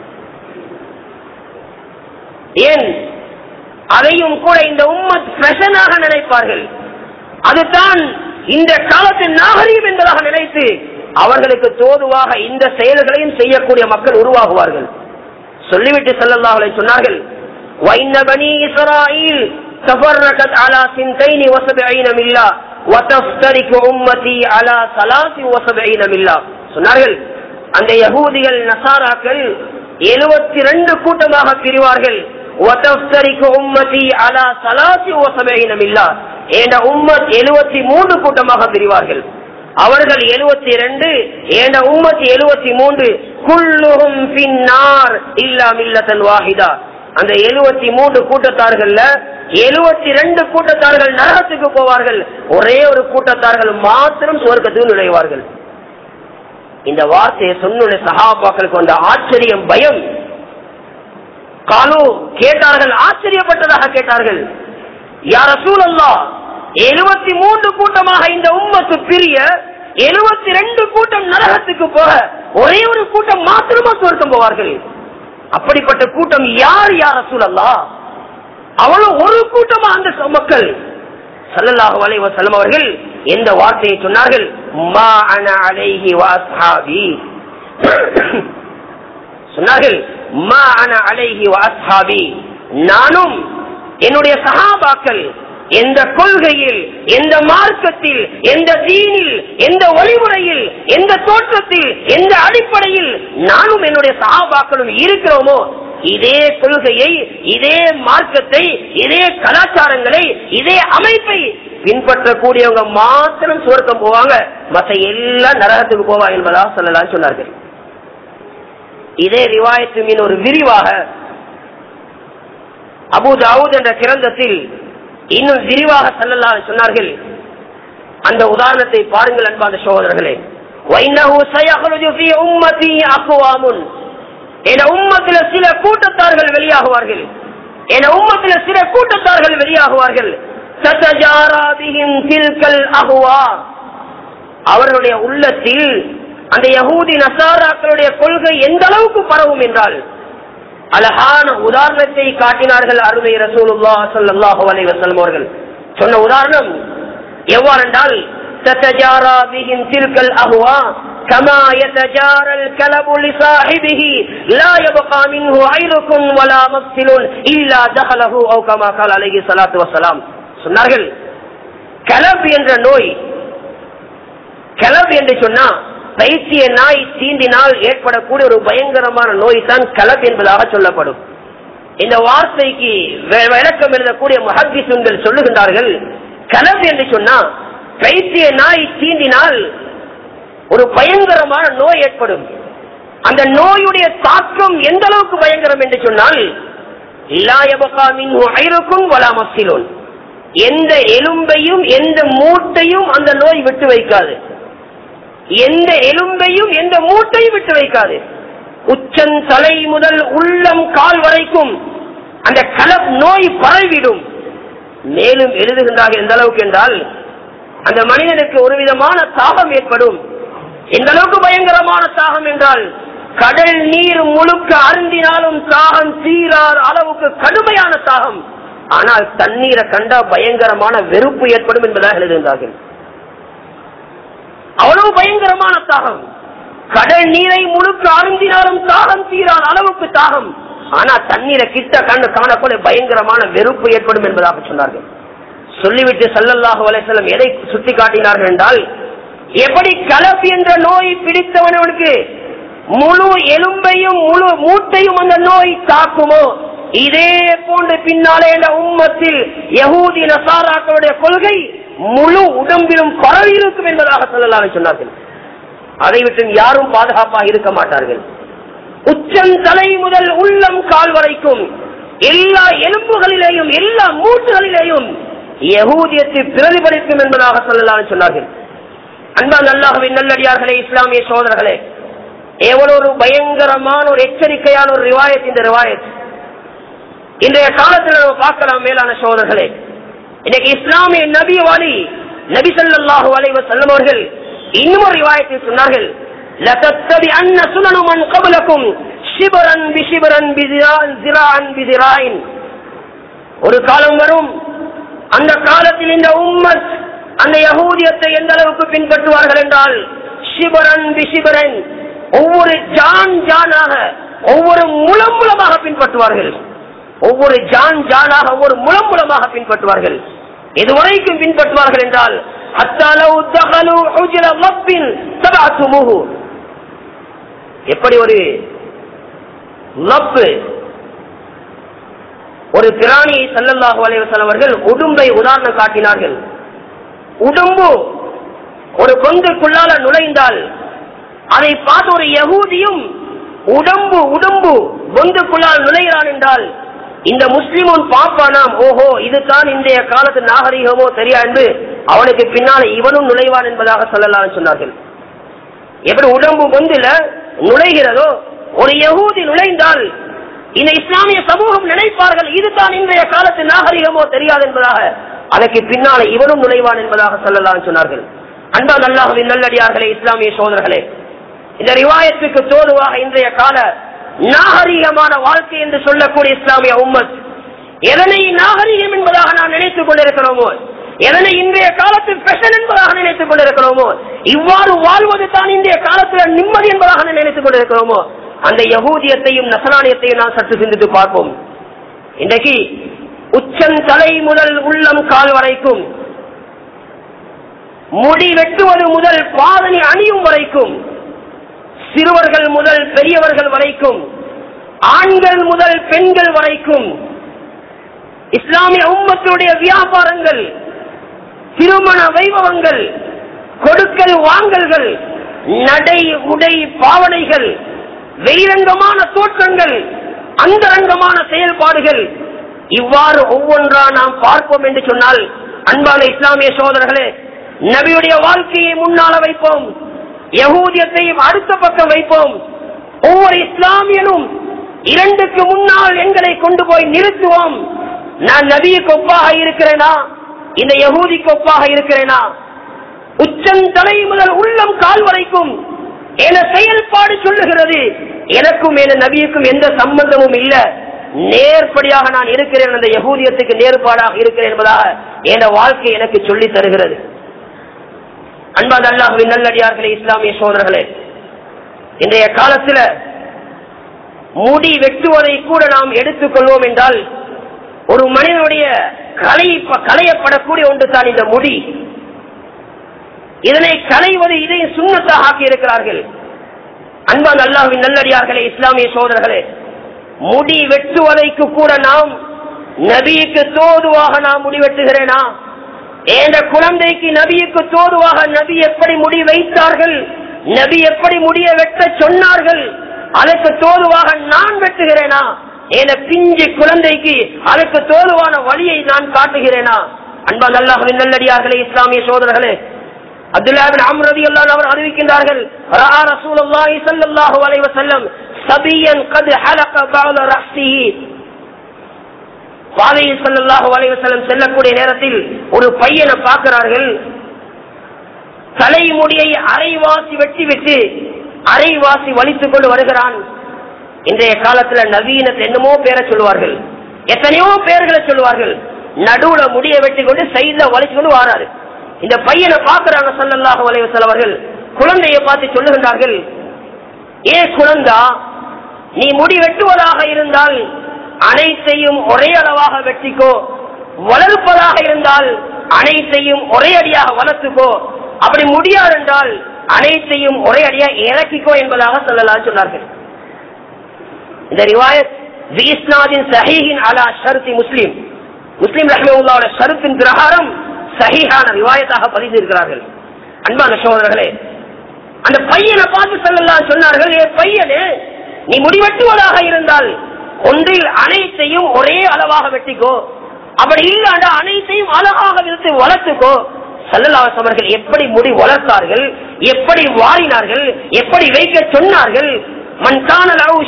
A: ஏன் அதையும் கூட இந்த உம்மத் ஃபெஷனாக நினைப்பார்கள் அதுதான் இந்த காலத்தின் நாகரீகம் என்பதாக நினைத்து அவர்களுக்கு தோதுவாக இந்த செயல்களையும் செய்யக்கூடிய மக்கள் உருவாகுவார்கள் சொல்லிவிட்டு செல்லல்லாஹலை சொன்னார்கள் وَإِنَّ بَنِي إِسْرَائِيلَ تَفَرَّقَتْ عَلَى سِنْتَيْنِ وَسَبْعِينَ مِلَّةً وَتَفْتَرِقُ أُمَّتِي عَلى ثَلَاثٍ وَسَبْعِينَ مِلَّةً சொன்னார்கள் அந்த யகூதிகள் நசாராக்கள் எழுபத்தி ரெண்டு கூட்டமாக பிரிவார்கள் وَتَفْتَرِقُ أُمَّتِي عَلى ثَلَاثٍ وَسَبْعِينَ مِلَّةً என்ற உம்மத் எழுபத்தி மூன்று கூட்டமாக பிரிவார்கள் அவர்கள் எழுபத்தி ரெண்டு என்ற உம்மத் எழுபத்தி மூன்று குள்ளுகும் பின்னார் இல்லா மில்லத்தன் வாஹிதா அந்த எழுபத்தி மூன்று கூட்டத்தார்கள்ல எழுபத்தி ரெண்டு கூட்டத்தார்கள் நரகத்துக்கு போவார்கள் ஒரே ஒரு கூட்டத்தார்கள் மாத்திரம் சுவர்க்கத்துக்கு நுழைவார்கள் இந்த வார்த்தையை சொன்ன சகாபாக்கள் கொண்ட ஆச்சரியம் பயம் காலு கேட்டார்கள் ஆச்சரியப்பட்டதாக கேட்டார்கள் யார சூழல்லா எழுபத்தி மூன்று கூட்டமாக இந்த உம்மத்து பிரிய எழுபத்தி ரெண்டு கூட்டம் நரகத்துக்கு போக ஒரே ஒரு கூட்டம் மாத்திரமா சுவர்க்கம் போவார்கள் அப்படிப்பட்ட கூட்டம் யார் யார சூழல்லா அவ்வளவு ஒரு கூட்டமா அந்த ச- மக்கள் சல்லல்லாஹு அலைஹி வஸல்லம் அவர்கள் எந்த வார்த்தையை சொன்னார்கள் மா அன அலைஹி வ அஸ்ஹாபி சொன்னார்கள் மா அன அலைஹி வ அஸ்ஹாபி நானும் என்னுடைய சஹாபாக்கள் எந்த கொள்கையில் எந்த மார்க்கத்தில் எந்த தீனில் எந்த வழிமுறையில் எந்த தோற்றத்தில் எந்த அடிப்படையில் நானும் என்னுடைய சஹாபாக்களும் இருக்கிறோமோ இதே கொள்கையை இதே மார்க்கத்தை இதே கலாச்சாரங்களை இதே அமைப்பை பின்பற்றக்கூடியவங்க மாத்திரம் சுவர்க்கம் போவாங்க மற்ற எல்லாம் நரகத்துக்கு போவாங்க என்பதா சொல்லலாம் சொன்னார்கள் இதே ரிவாயத்து மீன் ஒரு விரிவாக அபு தாவூத் என்ற கிரந்தத்தில் இன்னும் விரிவாக செல்லலாம் சொன்னார்கள் அந்த உதாரணத்தை பாருங்கள் அன்பான சகோதரர்களே وَإِنَّهُ سَيَخْرُجُ فِي أُمَّتِي أَقْوَامٌ என உம்மத்தில சில கூட்டத்தார்கள் வெளியாகுவார்கள் என உம்மத்தில சில கூட்டத்தார்கள் வெளியாகுவார்கள் تَتَجَارَى بِهِمْ تِلْكَ الْأَهْوَاءُ அவர்களுடைய உள்ளத்தில் அந்த யகூதி நசாராக்களுடைய கொள்கை எந்த அளவுக்கு பரவும் என்றால் அழகான உதாரணத்தை காட்டினார்கள் அருமை ரசூலுல்லா ஸல்லல்லாஹு அலைஹி வஸல்லம் அவர்கள் சொன்ன உதாரணம் எவ்வாறென்றால் تتجارى بهم تلك الأهواء كما يتجارى الكلب لصاحبه لا يبقى منه عيرك ولا مفصل إلا دخله أو كما قال عليه الصلاة والسلام சொன்னார்கள் கலப் என்ற நோய் கலப் என்று சொன்னா பைத்திய நாய் தீண்டினால் ஏற்படக்கூடிய ஒரு பயங்கரமான நோய் தான் கலப் என்பதாக சொல்லப்படும் இந்த வார்த்தைக்கு வி- விளக்கம் எழுதக்கூடிய மஹத்திசுங்கள் சொல்லுகின்றார்கள் கலப் என்று சொன்னா பைத்திய நாய் தீண்டினால் ஒரு பயங்கரமான நோய் ஏற்படும் அந்த நோயுடைய தாக்கம் எந்த அளவுக்கு பயங்கரம் என்று சொன்னால் இல்லாயபகா மின்ஹு ஐருக்கும் வலா மஃசிலூன் எந்த எலும்பையும் எந்த மூட்டையும் அந்த நோய் விட்டு வைக்காது எந்த எலும்பையும் எந்த மூட்டையும் விட்டு வைக்காது உச்சன் தலை முதல் உள்ளம் கால் வரைக்கும் அந்த கலப் நோய் பரவிடும் மேலும் எழுதுகின்றார்கள் எந்த அளவுக்கு என்றால் அந்த மனிதனுக்கு ஒரு விதமான தாகம் ஏற்படும் எந்த அளவுக்கு பயங்கரமான தாகம் என்றால் கடல் நீர் முழுக்க அருந்தினாலும் தாகம் தீராத அளவுக்கு கடுமையான தாகம் ஆனால் தண்ணீரை கண்டா பயங்கரமான வெறுப்பு ஏற்படும் என்பதாக எழுதுகின்றார்கள் அவ்வளவு பயங்கரமான தாகம் கடல் நீரை முழுக்க அருந்தினாலும் தாகம் தீராத அளவுக்கு தாகம் ஆனா தண்ணீரை கிட்ட கண்ணு காணப்போல பயங்கரமான வெறுப்பு ஏற்படும் என்பதாக சொன்னார்கள் சொல்லிவிட்டு சல்லல்லாஹு அலைஹிஸ்ஸலாம் எதை சுட்டி காட்டினார்கள் என்றால் எப்படி கலப்பு என்ற நோய் பிடித்தவனவனுக்கு முழு எலும்பையும் முழு மூட்டையும் அந்த நோய் தாக்குமோ இதே போன்று பின்னாலே இந்த உம்மத்தில் யகூதி நசாராக்களுடைய கொள்கை முழு உடம்பிலும் பரவி இருக்கும் என்பதாக சொல்லலாம் சொன்னார்கள் அதை விட்டு யாரும் பாதுகாப்பாக இருக்க மாட்டார்கள் உச்சம் தலை முதல் உள்ளம் கால் வரைக்கும் எல்லா எலும்புகளிலேயும் எல்லா மூட்டுகளிலேயும் யகூதியத்தை பிரதிபலிக்கும் என்பதாக சொல்லலாம் சொன்னார்கள் அன்பான் அல்லாஹுவின் நல்லடியார்களே இஸ்லாமிய சோதரர்களே எவ்வளவு ஒரு பயங்கரமான ஒரு எச்சரிக்கையான ஒரு ரிவாயத் இந்த ரிவாயத் இன்றைய காலத்தில் நம்ம பார்க்கலாம் மேலான சோதர்களே இன்னைக்கு இஸ்லாமிய நபி வாலி நபி ஸல்லல்லாஹு அலைஹி வஸல்லம் அவர்கள் இன்னும் ஒரு ரிவாயத்தில் சொன்னார்கள் لَتَتَّبِعَنَّ سُنَنَ مَنْ قَبْلَكُمْ شِبْرًا بِشِبْرًا بِذِرَاعٍ ذِرَاعًا بِذِرَاعٍ ஒரு காலம் வரும் அந்த காலத்தில் இந்த உம்மத் அந்த யகூதியத்தை எந்த அளவுக்கு பின்பற்றுவார்கள் என்றால் சிபரன் பிசிபரன் ஒவ்வொரு ஜான் ஜானாக ஒவ்வொரு முலம் மூலமாக பின்பற்றுவார்கள் ஒவ்வொரு ஜான் ஜானாக ஒவ்வொரு முலம் மூலமாக பின்பற்றுவார்கள் இதுவரைக்கும் பின்பற்றுவார்கள் என்றால் அத்தாலவு தகலு உஜ்ர மப்பின் தபாத்துமுஹு எப்படி ஒரு லப்பு ஒரு பிராணியை சல்லல்லாஹு அலைஹி வஸல்லம் அவர்கள் உடும்பை உதாரணம் காட்டினார்கள் உடும்பு ஒரு கொங்குக்குள்ளால நுழைந்தால் அதை பார்த்து ஒரு யகூதியும் உடம்பு உடம்பு பொந்துக்குள்ளால் நுழைகிறான் என்றால் இந்த முஸ்லிமும் பாப்பானாம் ஓஹோ இதுதான் இன்றைய காலத்து நாகரிகமோ சரியா என்று அவனுக்கு பின்னால இவனும் நுழைவான் என்பதாக சொல்லலாம் சொன்னார்கள் எப்படி உடம்பு பொந்துல நுழைகிறதோ ஒரு யகூதி நுழைந்தால் இந்த இஸ்லாமிய சமூகம் நினைப்பார்கள் இதுதான் இன்றைய காலத்து நாகரிகமோ தெரியாது என்பதாக அதற்கு பின்னால இவனும் நுழைவான் என்பதாக சொல்லலாம் சொன்னார்கள் அன்பா நல்லாஹுவின் நல்லடியார்களே இஸ்லாமிய சோதர்களே இந்த ரிவாயத்துக்கு தோதுவாக இன்றைய கால நாகரீகமான வாழ்க்கை என்று சொல்லக்கூடிய இஸ்லாமிய உம்மத் எதனை நாகரீகம் என்பதாக நாம் நினைத்துக் கொண்டிருக்கிறோமோ எதனை இன்றைய காலத்தில் பெஷன் என்பதாக நினைத்துக் கொண்டிருக்கிறோமோ இவ்வாறு வாழ்வது தான் இன்றைய காலத்தில் நிம்மதி என்பதாக நினைத்துக் கொண்டிருக்கிறோமோ அந்த யகூதியத்தையும் நசனானியத்தையும் நாம் சற்று சிந்தித்து பார்ப்போம் இன்றைக்கு உச்சம் தலை முதல் உள்ளம் கால் வரைக்கும் முடி வெட்டுவது முதல் பாதணி அணியும் வரைக்கும் சிறுவர்கள் முதல் பெரியவர்கள் வரைக்கும் ஆண்கள் முதல் பெண்கள் வரைக்கும் இஸ்லாமிய உம்மத்தினுடைய வியாபாரங்கள் திருமண வைபவங்கள் கொடுக்கல் வாங்கல்கள் நடை உடை பாவனைகள் வெளிரங்கமான தோற்றங்கள் அந்தரங்கமான செயல்பாடுகள் இவ்வாறு ஒவ்வொன்றா நாம் பார்ப்போம் என்று சொன்னால் அன்பான இஸ்லாமிய சோதரர்களே நபியுடைய வாழ்க்கையை முன்னால வைப்போம் யகூதியத்தையும் அடுத்த பக்கம் வைப்போம் ஒவ்வொரு இஸ்லாமியனும் இரண்டுக்கு முன்னால் எங்களை கொண்டு போய் நிறுத்துவோம் நான் நபிக்கு ஒப்பாக இருக்கிறேனா இந்த யகூதிக்கு ஒப்பாக இருக்கிறேனா உச்சம் தலை முதல் உள்ளம் கால் வரைக்கும் என செயல்பாடு சொல்லுகிறது எனக்கும் என நபியுக்கும் எந்த சம்பந்தமும் இல்ல நேர்படியாக நான் இருக்கிறேன் அந்த யகூதியத்துக்கு நேர்பாடாக இருக்கிறேன் என்பதாக என் வாழ்க்கை எனக்கு சொல்லி தருகிறது அன்பாத அல்லாஹுவின் நல்லடியார்களே இஸ்லாமிய சோதரர்களே இன்றைய காலத்துல முடி வெட்டுவதை கூட நாம் எடுத்துக்கொள்வோம் என்றால் ஒரு மனிதனுடைய கலை களையப்படக்கூடிய ஒன்று தான் இந்த முடி இதனை களைவது இதை சுண்ணத்தாக ஆக்கி இருக்கிறார்கள் அன்பான் அல்லாஹுவின் நல்லடியார்களே இஸ்லாமிய சோதரர்களே முடி வெட்டுவதைக்கு கூட நாம் நபிக்கு தோதுவாக நாம் முடி வெட்டுகிறேனா என்ற குழந்தைக்கு நபிக்கு தோதுவாக நபி எப்படி முடி வைத்தார்கள் நபி எப்படி முடிய வெட்ட சொன்னார்கள் அதற்கு தோதுவாக நான் வெட்டுகிறேனா என பிஞ்சு குழந்தைக்கு அதற்கு தோதுவான வழியை நான் காட்டுகிறேனா அன்பா நல்லாஹின் நல்லடியார்களே இஸ்லாமிய சோதரர்களே அப்துல்லாபின் அம்ரதி அல்லாஹ் அவர் அறிவிக்கின்றார்கள் ரா ரசூலுல்லாஹி ஸல்லல்லாஹு அலைஹி வஸல்லம் சபியன் கத் ஹலக பஅத ரஹ்சிஹி பாதையில் ஸல்லல்லாஹு அலைஹி வஸல்லம் செல்லக்கூடிய நேரத்தில் ஒரு பையனை பார்க்கிறார்கள் தலைமுடியை அரைவாசி வெட்டி விட்டு அரைவாசி வலித்துக் கொண்டு வருகிறான் இன்றைய காலத்துல நவீனத்தை என்னமோ பேரை சொல்லுவார்கள் எத்தனையோ பேர்களை சொல்லுவார்கள் நடுவுல முடிய வெட்டி கொண்டு சைட்ல வலிச்சு கொண்டு வாராரு இந்த பையனை பார்க்கிறாங்க சல்லல்லாஹு அலைஹி வஸல்லம் அவர்கள் குழந்தையை பார்த்து சொல்லுகின்றார்கள் ஏ குழந்தா நீ முடி வெட்டுவதாக இருந்தால் அனைத்தையும் ஒரே அளவாக வெட்டிக்கோ வளர்ப்பதாக இருந்தால் அனைத்தையும் ஒரே அடியாக வளர்த்துக்கோ அப்படி முடியாது என்றால் அனைத்தையும் ஒரே அடியாக இறக்கிக்கோ என்பதாக சொல்லலாம் சொன்னார்கள் இந்த ரிவாயத் விஸ்நாதின் சஹீஹின் அலா ஷருத்தி முஸ்லிம் முஸ்லிம் ரஹ்மவுல்லாவோட ஷருத்தின் பிரகாரம் சஹீஹான ரிவாயத்தாக பதிந்திருக்கிறார்கள் அன்பான சோதரர்களே அந்த பையனை பார்த்து சொல்லலாம் சொன்னார்கள் ஏ பையனே நீ முடிவெட்டுவதாக இருந்தால் ஒன்றில் அனைத்தையும் ஒரே அளவாக வெட்டிக்கோ அப்படி இல்லாண்ட அனைத்தையும் அழகாக விருத்து வளர்த்துக்கோ சல்லல்லாஸ் அவர்கள் எப்படி முடி வளர்த்தார்கள் எப்படி வாரினார்கள் எப்படி வைக்க சொன்னார்கள் மண்கான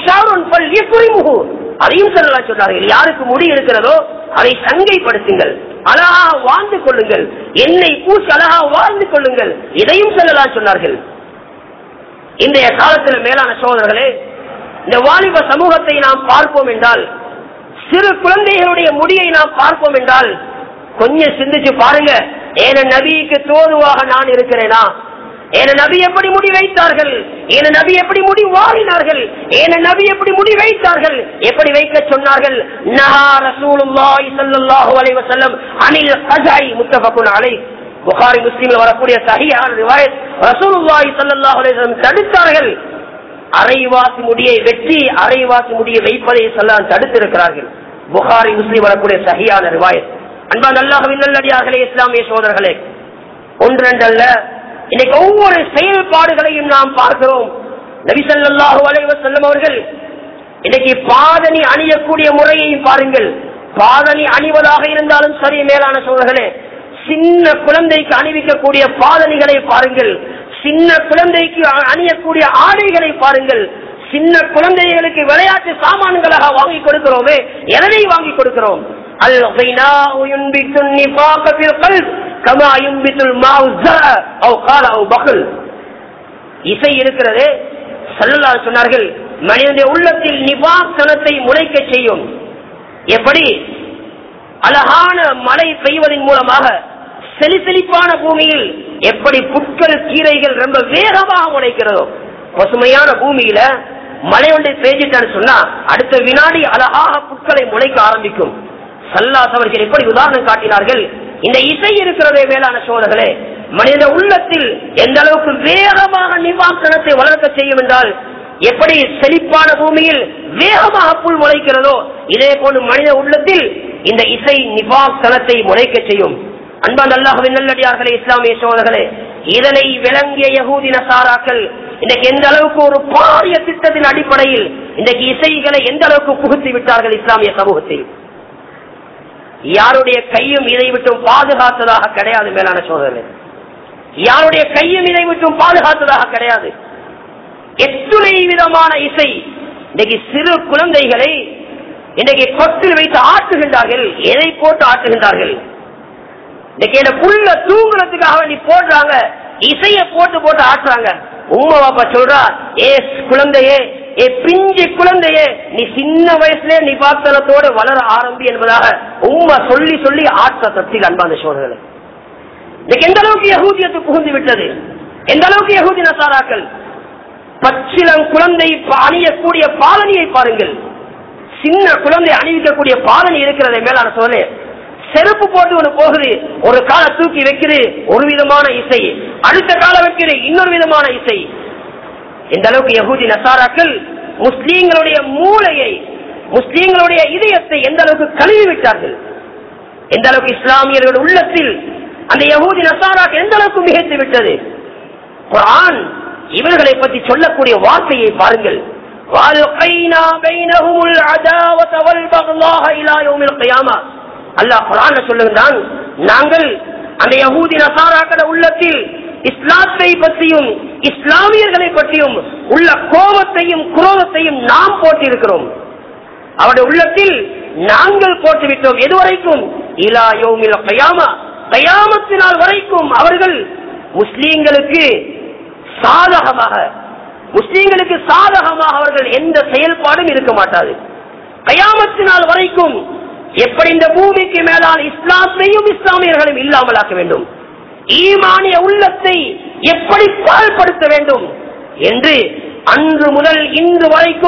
A: அதையும் சொல்லலாம் சொன்னார்கள் யாருக்கு முடி இருக்கிறதோ அதை சங்கைப்படுத்துங்கள் அழகா வாழ்ந்து கொள்ளுங்கள் என்னை பூசி அழகா வாழ்ந்து கொள்ளுங்கள் இதையும் சொல்லலாம் சொன்னார்கள் இன்றைய காலத்தில் மேலான சோதரர்களே இந்த வாலிப சமூகத்தை நாம் பார்ப்போம் என்றால் சிறு குழந்தைகளுடைய முடியை நாம் பார்ப்போம் என்றால் கொஞ்சம் சிந்திச்சு பாருங்க ஏன நபிக்கு தோதுவாக நான் இருக்கிறேனா ஏன நபி எப்படி முடி வைத்தார்கள் ஏன நபி எப்படி முடி வாழினார்கள் ஏன நபி எப்படி முடி வைத்தார்கள் எப்படி வைக்க சொன்னார்கள் நஹா ரசூலுல்லாஹி ஸல்லல்லாஹு அலைஹி வஸல்லம் அனில் கஜாய் முத்தஃபகுன் அலைஹ் புகாரி முஸ்லிம்ல வரக்கூடிய சஹீஹான ரிவாயத் ரசூலுல்லாஹி ஸல்லல்லாஹு அலைஹி வஸல்லம் தடுத்தார்கள் அரைவாசி முடியை வெட்டி அரைவாசி முடியை வைப்பதை சொல்லலாம் தடுத்திருக்கிறார்கள் புகாரி முஸ்லிம் வரக்கூடிய சஹியான ரிவாயத் அன்பான் அல்லாஹின் நல்லடியார்களே இஸ்லாமிய சோதர்களே ஒன்று ரெண்டல்ல இன்னைக்கு ஒவ்வொரு செயல்பாடுகளையும் நாம் பார்க்கிறோம் நபிசல்லாஹு அலைவ செல்லும் அவர்கள் இன்னைக்கு பாதணி அணியக்கூடிய முறையையும் பாருங்கள் பாதணி அணிவதாக இருந்தாலும் சரி மேலான சோழர்களே சின்ன குழந்தைக்கு அணிவிக்கக்கூடிய பாதணிகளை பாருங்கள் சின்ன குழந்தைக்கு அணியக்கூடிய ஆடைகளை பாருங்கள் சின்ன குழந்தைகளுக்கு விளையாட்டு சாமான்களாக வாங்கி கொடுக்கிறோமே எதனை வாங்கி கொடுக்கிறோம் இசை இருக்கிறது சல்லல்லா சொன்னார்கள் மனிதனுடைய உள்ளத்தில் நிவாசனத்தை முளைக்க செய்யும் எப்படி அழகான மழை பெய்வதன் மூலமாக செலி செழிப்பான பூமியில் எப்படி புட்கள் கீரைகள் ரொம்ப வேகமாக முளைக்கிறதோ பசுமையான பூமியில மழை ஒன்றை பெய்ஞ்சிட்டான்னு சொன்னா அடுத்த வினாடி அழகாக புட்களை முளைக்க ஆரம்பிக்கும் சல்லாஸ் அவர்கள் எப்படி உதாரணம் காட்டினார்கள் இந்த இசை இருக்கிறதே மேலான சோழர்களே மனித உள்ளத்தில் எந்த அளவுக்கு வேகமாக நிவாசனத்தை வளர்க்க செய்யும் என்றால் எப்படி செழிப்பான பூமியில் வேகமாக புல் முளைக்கிறதோ இதே போன்று மனித உள்ளத்தில் இந்த இசை நிவாசனத்தை முளைக்க செய்யும் அன்பான் அல்லாஹுவின் நல்லடியார்களே இஸ்லாமிய சோழர்களே இதனை விளங்கிய யகூதி நசாராக்கள் இன்றைக்கு எந்த அளவுக்கு ஒரு பாரிய திட்டத்தின் அடிப்படையில் இன்றைக்கு இசைகளை எந்த அளவுக்கு புகுத்தி விட்டார்கள் இஸ்லாமிய சமூகத்தில் யாருடைய கையும் இதை விட்டும் பாதுகாத்ததாக கிடையாது மேலான சோதனை யாருடைய கையும் இதை விட்டும் பாதுகாத்ததாக கிடையாது எத்துணை விதமான இசை இன்னைக்கு சிறு குழந்தைகளை இன்னைக்கு கொட்டில் வைத்து ஆட்டுகின்றார்கள் எதை போட்டு ஆட்டுகின்றார்கள் இன்னைக்கு என்ன புள்ள தூங்குறதுக்காக வேண்டி போடுறாங்க இசைய போட்டு போட்டு ஆட்டுறாங்க உமா பாப்பா சொல்றா ஏ குழந்தையே ஏ பிஞ்சு குழந்தையே நீ சின்ன வயசுல நிபாத்தனத்தோடு வளர ஆரம்பி என்பதாக உம்மா சொல்லி சொல்லி ஆற்ற தத்தில் அன்பான சோழர்களை இன்னைக்கு எந்த அளவுக்கு யகூதியத்து புகுந்து விட்டது எந்த அளவுக்கு யகூதி நசாராக்கள் பச்சிலம் குழந்தை அணியக்கூடிய பாலனியை பாருங்கள் சின்ன குழந்தை அணிவிக்கக்கூடிய பாலனி இருக்கிறதை மேலான சோழே செருப்பு போட்டு ஒன்று போகுது ஒரு காலை தூக்கி வைக்குது ஒரு விதமான இசை அடுத்த கால வைக்குது இன்னொரு விதமான இசை இந்த அளவுக்கு யகூதி நசாராக்கள் முஸ்லீம்களுடைய மூளையை முஸ்லீம்களுடைய இதயத்தை எந்த அளவுக்கு கழுவி விட்டார்கள் எந்த அளவுக்கு இஸ்லாமியர்கள் உள்ளத்தில் அந்த யகூதி நசாராக்கள் எந்த அளவுக்கு மிகைத்து விட்டது குரான் இவர்களை பற்றி சொல்லக்கூடிய வார்த்தையை பாருங்கள் وَأَلْقَيْنَا بَيْنَهُمُ الْعَدَاوَةَ وَالْبَغْضَاءَ إِلَى يَوْمِ الْقِيَامَةِ அல்லாஹ் குரான் சொல்லுகிறான் நாங்கள் அந்த யகூதி நசாராக்கள உள்ளத்தில் இஸ்லாத்தை பற்றியும் இஸ்லாமியர்களை பற்றியும் உள்ள கோபத்தையும் குரோதத்தையும் நாம் போட்டிருக்கிறோம் அவருடைய உள்ளத்தில் நாங்கள் போட்டுவிட்டோம் எதுவரைக்கும் இலா யோமில் கயாமா கயாமத்தினால் வரைக்கும் அவர்கள் முஸ்லீம்களுக்கு சாதகமாக முஸ்லீம்களுக்கு சாதகமாக அவர்கள் எந்த செயல்பாடும் இருக்க மாட்டாது கயாமத்தினால் வரைக்கும் எப்படி இந்த பூமிக்கு மேலால் இஸ்லாத்தையும் இஸ்லாமியர்களும் இல்லாமலாக்க வேண்டும் ஈமானிய உள்ளத்தை எப்படி பால்படுத்த வேண்டும் என்று அன்று முதல் இன்று வரைக்கும்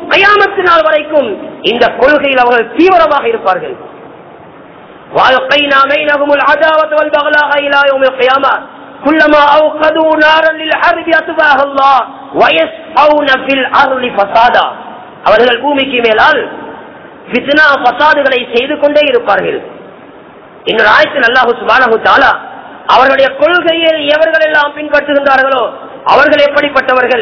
A: கயாமத்து நாள் வரைக்கும் இந்த கொள்கையில் அவர்கள் தீவிரமாக இருப்பார்கள் وألقينا بينهم العداوة والبغلاء إلى يوم القيامة كلما أوقدوا نارا للحرب أطفاها الله ويسعون في الأرض فسادا அவர்கள் பூமிக்கு மேலால் ஃபித்னா பசாதுகளை செய்து கொண்டே இருப்பார்கள் இன்னொரு ஆயத்தில் அல்லாஹு சுபானஹு தாலா அவர்களுடைய கொள்கையை எவர்கள் எல்லாம் பின்பற்றுகின்றார்களோ அவர்கள் எப்படிப்பட்டவர்கள்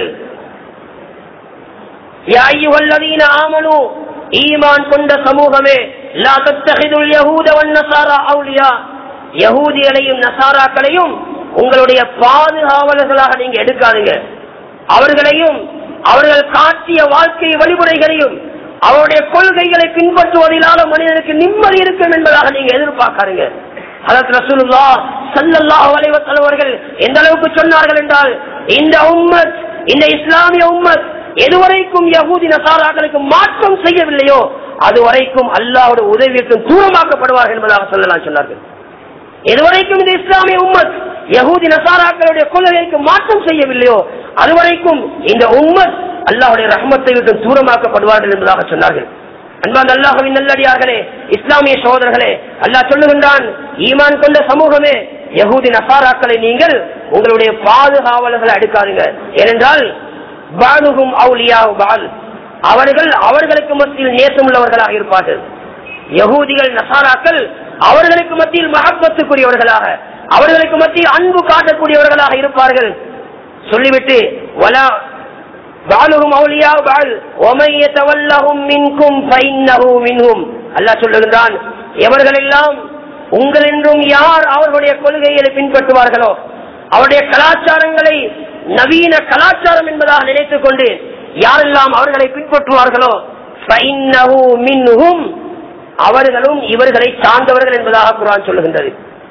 A: யா அய்யுஹல்லதீன ஆமனு ஈமான் கொண்ட சமூகமே லா தத்தஹிதுல் யஹூத வன்னசாரா அவுலியா யஹூதிகளையும் நசாராக்களையும் உங்களுடைய பாதுகாவலர்களாக நீங்க எடுக்காதுங்க அவர்களையும் அவர்கள் காட்டிய வாழ்க்கை வழிமுறைகளையும் அவருடைய கொள்கைகளை பின்பற்றுவதிலான மனிதனுக்கு நிம்மதி இருக்கும் என்பதாக நீங்க எதிர்பார்க்காருங்க அதற்கு ரசூலுல்லா ஸல்லல்லாஹு அலைஹி வஸல்லம் அவர்கள் எந்த அளவுக்கு சொன்னார்கள் என்றால் இந்த உம்மத் இந்த இஸ்லாமிய உம்மத் எதுவரைக்கும் யகூதி நசாராக்களுக்கு மாற்றம் செய்யவில்லையோ அதுவரைக்கும் அல்லாஹ்வுடைய உதவிக்கு தூரமாக்கப்படுவார்கள் என்பதாக சொல்லலாம் சொன்னார்கள் எதுவரைக்கும் இந்த இஸ்லாமிய உம்மத் யகூதி நசாராக்களுடைய கொள்கைக்கு மாற்றம் செய்யவில்லையோ அதுவரைக்கும் இந்த உம்மத் அல்லாஹுடைய ரஹமத்தை விட்டு தூரமாக்கப்படுவார்கள் என்பதாக சொன்னார்கள் அன்பாந்த அல்லாஹுவின் நல்லடியார்களே இஸ்லாமிய சகோதரர்களே அல்லாஹ் சொல்லுகின்றான் ஈமான் கொண்ட சமூகமே யகூதி நசாராக்களை நீங்கள் உங்களுடைய பாதுகாவலர்களை எடுக்காதுங்க ஏனென்றால் பாலுகும் அவுலியா பால் அவர்கள் அவர்களுக்கு மத்தியில் நேசம் உள்ளவர்களாக இருப்பார்கள் யகூதிகள் நசாராக்கள் அவர்களுக்கு மத்தியில் மகத்துக்குரியவர்களாக அவர்களுக்கு மத்தியில் அன்பு காட்டக்கூடியவர்களாக இருப்பார்கள் சொல்லிவிட்டு வலா பாலுகும் அவுலியா பால் ஒமைய தவல்லகும் மின்கும் பைன்னஹு மின்ஹும் அல்லாஹ் சொல்லுகின்றான் எவர்களெல்லாம் உங்கள் என்றும் யார் அவர்களுடைய கொள்கைகளை பின்பற்றுவார்களோ அவருடைய கலாச்சாரங்களை நவீன கலாச்சாரம் என்பதாக நினைத்துக் கொண்டு யாரெல்லாம் அவர்களை பின்பற்றுவார்களோ ஃபைன்னஹு மின்ஹும் அவர்களும் இவர்களை சார்ந்தவர்கள் என்பதாக குரான் சொல்லுகின்றது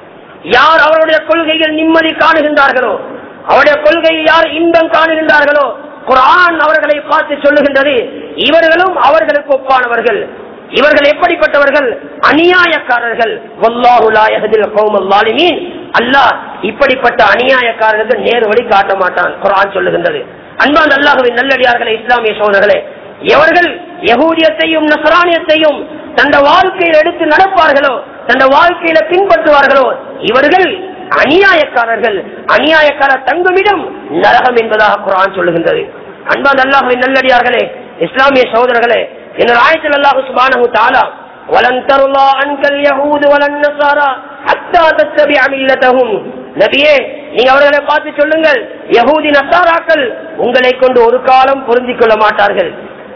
A: யார் அவருடைய கொள்கையில் நிம்மதி காணுகின்றார்களோ அவருடைய கொள்கையில் யார் இன்பம் காணுகின்றார்களோ குரான் அவர்களை பார்த்து சொல்லுகின்றது இவர்களும் அவர்களுக்கு ஒப்பானவர்கள் இவர்கள் எப்படிப்பட்டவர்கள் அநியாயக்காரர்கள் வல்லாஹு லா யஹ்தில் கௌமல் லாலிமீன் அல்லாஹ் இப்படிப்பட்ட அநியாயக்காரர்களுக்கு நேர் வழி காட்ட மாட்டான் குரான் சொல்லுகின்றது அன்பான் அல்லாஹுவின் நல்லடியார்களே இஸ்லாமிய சோதர்களே எவர்கள் யகூதியத்தையும் நசரானியத்தையும் தந்த வாழ்க்கையில் எடுத்து நடப்பார்களோ தந்த வாழ்க்கையில பின்பற்றுவார்களோ இவர்கள் அநியாயக்காரர்கள் அநியாயக்கார தங்குமிடம் நரகம் என்பதாக குரான் சொல்லுகின்றது அன்பான் அல்லாஹுவின் நல்லடியார்களே இஸ்லாமிய சகோதரர்களே என்னோட ஆயத்தில் அல்லாஹு சுபானு தாலா ولن ترضى عنك اليهود ولا النصارى حتى تتبع ملتهم நபியே நீங்க அவர்களை பார்த்து சொல்லுங்கள் யகூதி நசாராக்கள் உங்களை கொண்டு ஒரு காலம் பொருந்திக் கொள்ள மாட்டார்கள்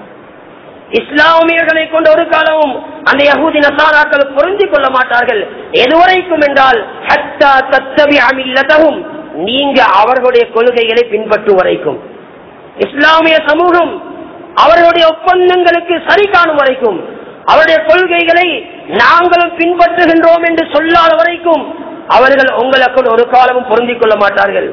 A: இஸ்லாமியர்களை கொண்டு ஒரு காலமும் அந்த யகூதி நசாராக்கள் பொருந்திக் கொள்ள மாட்டார்கள் எதுவரைக்கும் என்றால் ஹத்தா தத்தபி அமில்லதகும் நீங்க அவர்களுடைய கொள்கைகளை பின்பற்றும் வரைக்கும் இஸ்லாமிய சமூகம் அவர்களுடைய ஒப்பந்தங்களுக்கு சரி காணும் வரைக்கும் அவருடைய கொள்கைகளை நாங்களும் பின்பற்றுகின்றோம் என்று சொல்லாத வரைக்கும் அவர்கள் உங்களுக்கு ஒரு காலமும் பொருந்திக் கொள்ள மாட்டார்கள்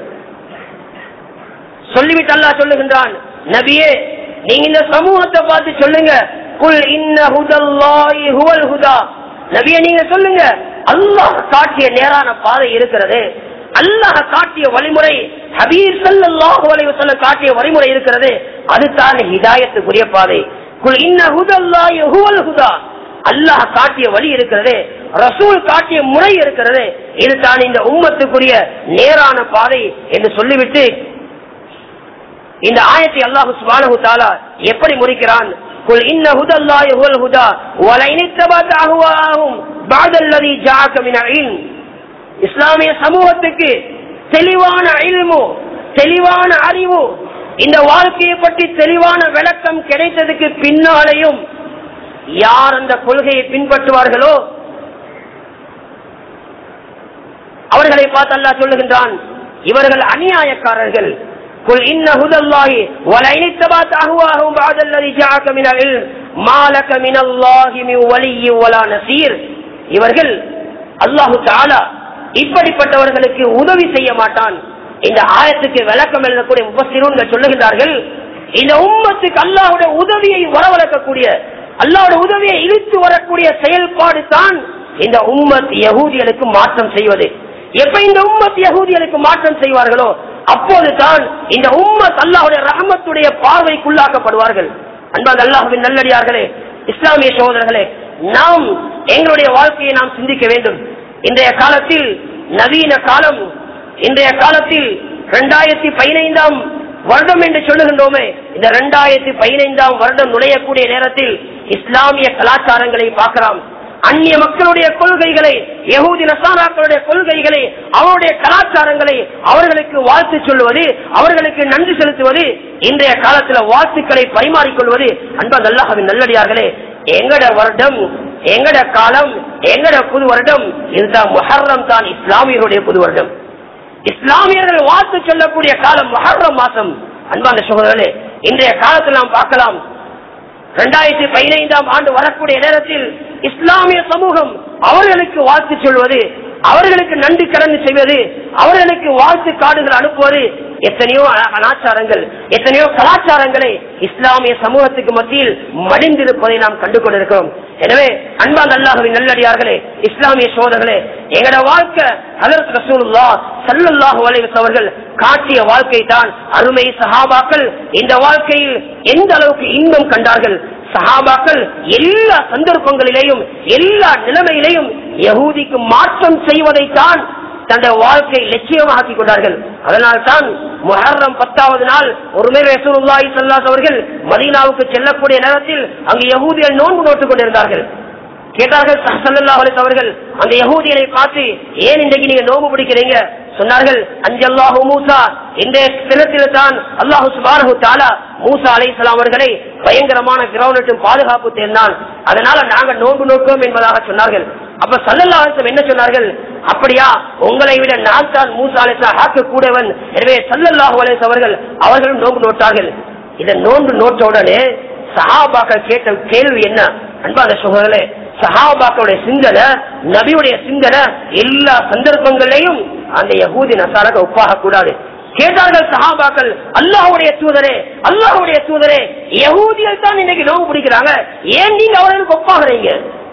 A: சொல்லிவிட்டு அல்லாஹ் சொல்லுகின்றான் நபியே நீங்க இந்த சமூகத்தை பார்த்து சொல்லுங்க குல் இன்ன ஹுதல்லாஹி ஹுவல் ஹுதா நபியே நீங்க சொல்லுங்க அல்லாஹ் காட்டிய நேரான பாதை இருக்கிறது அல்லாஹ் காட்டிய வழிமுறை ஹபீர் ஸல்லல்லாஹு அலைஹி வஸல்லம் காட்டிய வழிமுறை இருக்கிறது அதுதான் ஹிதாயத்துக்குரிய பாதை குல் இன்ன ஹுதல்லாஹி ஹுவல் ஹுதா அல்லாஹ் காட்டிய வழி இருக்கிறது ரசூல் காட்டிய முறை இருக்கிறது இதுதான் இந்த உம்மத்துக்குரிய நேரான பாதை என்று சொல்லிவிட்டு இந்த ஆயத்தை அல்லாஹு சுப்ஹானஹு தஆலா எப்படி முறிக்கிறான் குல் இன்ன ஹுதல்லாஹி ஹுவல் ஹுதா வலைன் இத்தபஅத அஹ்வாஹும் பஅதல்லதி ஜாஅக மினல் இல்ம் இஸ்லாமிய சமூகத்துக்கு தெளிவான இல்மு தெளிவான அறிவு இந்த வாழ்க்கையை பற்றி தெளிவான விளக்கம் கிடைத்ததுக்கு பின்னாலேயும் யார் அந்த கொள்கையை பின்பற்றுவார்களோ அவர்களை பார்த்து அல்லாஹ் சொல்லுகின்றான் இவர்கள் அநியாயக்காரர்கள் قل إن هدى الله ولئن اتبعت أهواهم بعد الذي جاءك من العلم ما لك من الله من ولي ولا نصير இவர்கள் அல்லாஹு தாலா இப்படிப்பட்டவர்களுக்கு உதவி செய்ய மாட்டான் இந்த ஆயத்துக்கு விளக்கம் எழுதக்கூடிய முப்பசிரூன்கள் சொல்லுகின்றார்கள் இந்த உம்மத்துக்கு அல்லாஹுடைய உதவியை வரவழைக்கக்கூடிய அல்லாஹுடைய உதவியை இழுத்து வரக்கூடிய செயல்பாடு தான் இந்த உம்மத் யகூதிகளுக்கு மாற்றம் செய்வது எப்ப இந்த உம்மத் யகூதிகளுக்கு மாற்றம் செய்வார்களோ அப்போது தான் இந்த உம்மத் அல்லாஹுடைய ரஹமத்துடைய பார்வைக்குள்ளாக்கப்படுவார்கள் அன்பாக அல்லாஹுவின் நல்லடியார்களே இஸ்லாமிய சகோதரர்களே நாம் எங்களுடைய வாழ்க்கையை நாம் சிந்திக்க வேண்டும் இன்றைய காலத்தில் நவீன காலம் இன்றைய காலத்தில் இரண்டாயிரத்தி பதினைந்தாம் வருடம் என்று சொல்லுகின்றோமே இந்த இரண்டாயிரத்தி பதினைந்தாம் வருடம் நுழையக்கூடிய நேரத்தில் இஸ்லாமிய கலாச்சாரங்களை பார்க்கலாம் அந்நிய மக்களுடைய கொள்கைகளை யகூதி நசாராக்களுடைய கொள்கைகளை அவருடைய கலாச்சாரங்களை அவர்களுக்கு வாழ்த்து சொல்லுவது அவர்களுக்கு நன்றி செலுத்துவது இன்றைய காலத்துல வாழ்த்துக்களை பரிமாறிக்கொள்வது அன்பது அல்லாஹவின் நல்லடியார்களே எங்கட வருடம் எங்கட காலம் எங்கட புது வருடம் இதுதான் முஹர்ரம் தான் இஸ்லாமியருடைய புது வருடம் இஸ்லாமியர்கள் வாழ்த்து சொல்லக்கூடிய காலம் மஹர்ரம் மாசம் அன்பான சகோதரர்களே இன்றைய காலத்தில் நாம் பார்க்கலாம் இரண்டாயிரத்தி பதினைந்தாம் ஆண்டு வரக்கூடிய நேரத்தில் இஸ்லாமிய சமூகம் அவர்களுக்கு வாழ்த்து சொல்வது அவர்களுக்கு நன்றி கடந்து செய்வது அவர்களுக்கு வாழ்த்து கார்டுகள் அனுப்புவது எத்தனையோ கலாச்சாரங்கள் எத்தனையோ கலாச்சாரங்களை இஸ்லாமிய சமூகத்துக்கு மத்தியில் மடிந்திருப்பதை நாம் கண்டு கொண்டிருக்கிறோம் எனவே அன்பான் அல்லாஹுவின் நல்லடியார்களே இஸ்லாமிய சோதர்களே எங்கட வாழ்க்கை ஹலரத் ரசூலுல்லா சல்லல்லாஹு அலைஹி அவர்கள் காட்டிய வாழ்க்கை தான் அருமை சஹாபாக்கள் இந்த வாழ்க்கையில் எந்த அளவுக்கு இன்பம் கண்டார்கள் சஹாபாக்கள் எல்லா சந்தர்ப்பங்களிலேயும் எல்லா நிலைமையிலையும் யகூதிக்கு மாற்றம் செய்வதைத்தான் தன்னுடைய வாழ்க்கை லட்சியமாக்கி கொண்டார்கள் அதனால் தான் முஹர்ரம் பத்தாவது நாள் ஒருமே ரசூலுல்லாஹி ஸல்லல்லாஹு அவர்கள் மதீனாவுக்கு செல்லக்கூடிய நேரத்தில் அங்கு யகூதிகள் நோன்பு நோட்டுக் கொண்டிருந்தார்கள் கேட்டார்கள் சல்லல்லாஹு அலைஹி அவர்கள் அந்த யகூதிகளை பார்த்து ஏன் இன்றைக்கு நீங்க நோன்பு பிடிக்கிறீங்க சொன்னார்கள் அஞ்சல்லாஹு மூசா இந்த தினத்தில் தான் அல்லாஹு சுபானஹு தாலா மூசா அலைஹிஸ்ஸலாம் அவர்களை பயங்கரமான கிரௌனட்டும் பாதுகாப்பு தேர்ந்தான் அதனால நாங்க நோன்பு நோக்கோம் என்பதாக சொன்னார்கள் அப்ப சல்லல்லா அலிஸ்லாம் என்ன சொன்னார்கள் அப்படியா உங்களை விட நான் தான் மூசா அலிஸ்லாம் ஆக்க கூடவன் எனவே சல்லல்லாஹு அலைஹி அவர்கள் அவர்களும் நோன்பு நோட்டார்கள் இதை நோன்பு நோட்ட உடனே சஹாபாக்கள் கேட்ட கேள்வி என்ன அன்பாத சோழர்களே சஹாபாக்களுடைய சிந்தனை நபியுடைய சிந்தனை எல்லா சந்தர்ப்பங்களையும் அந்த யகூதி நசாரக ஒப்பாக கூடாது கேட்டார்கள் சஹாபாக்கள் அல்லாஹுடைய தூதரே அல்லாஹுடைய தூதரே யகூதிகள் தான் இன்னைக்கு நோவு பிடிக்கிறாங்க ஏன் நீங்க அவர்களுக்கு ஒப்பாகிறீங்க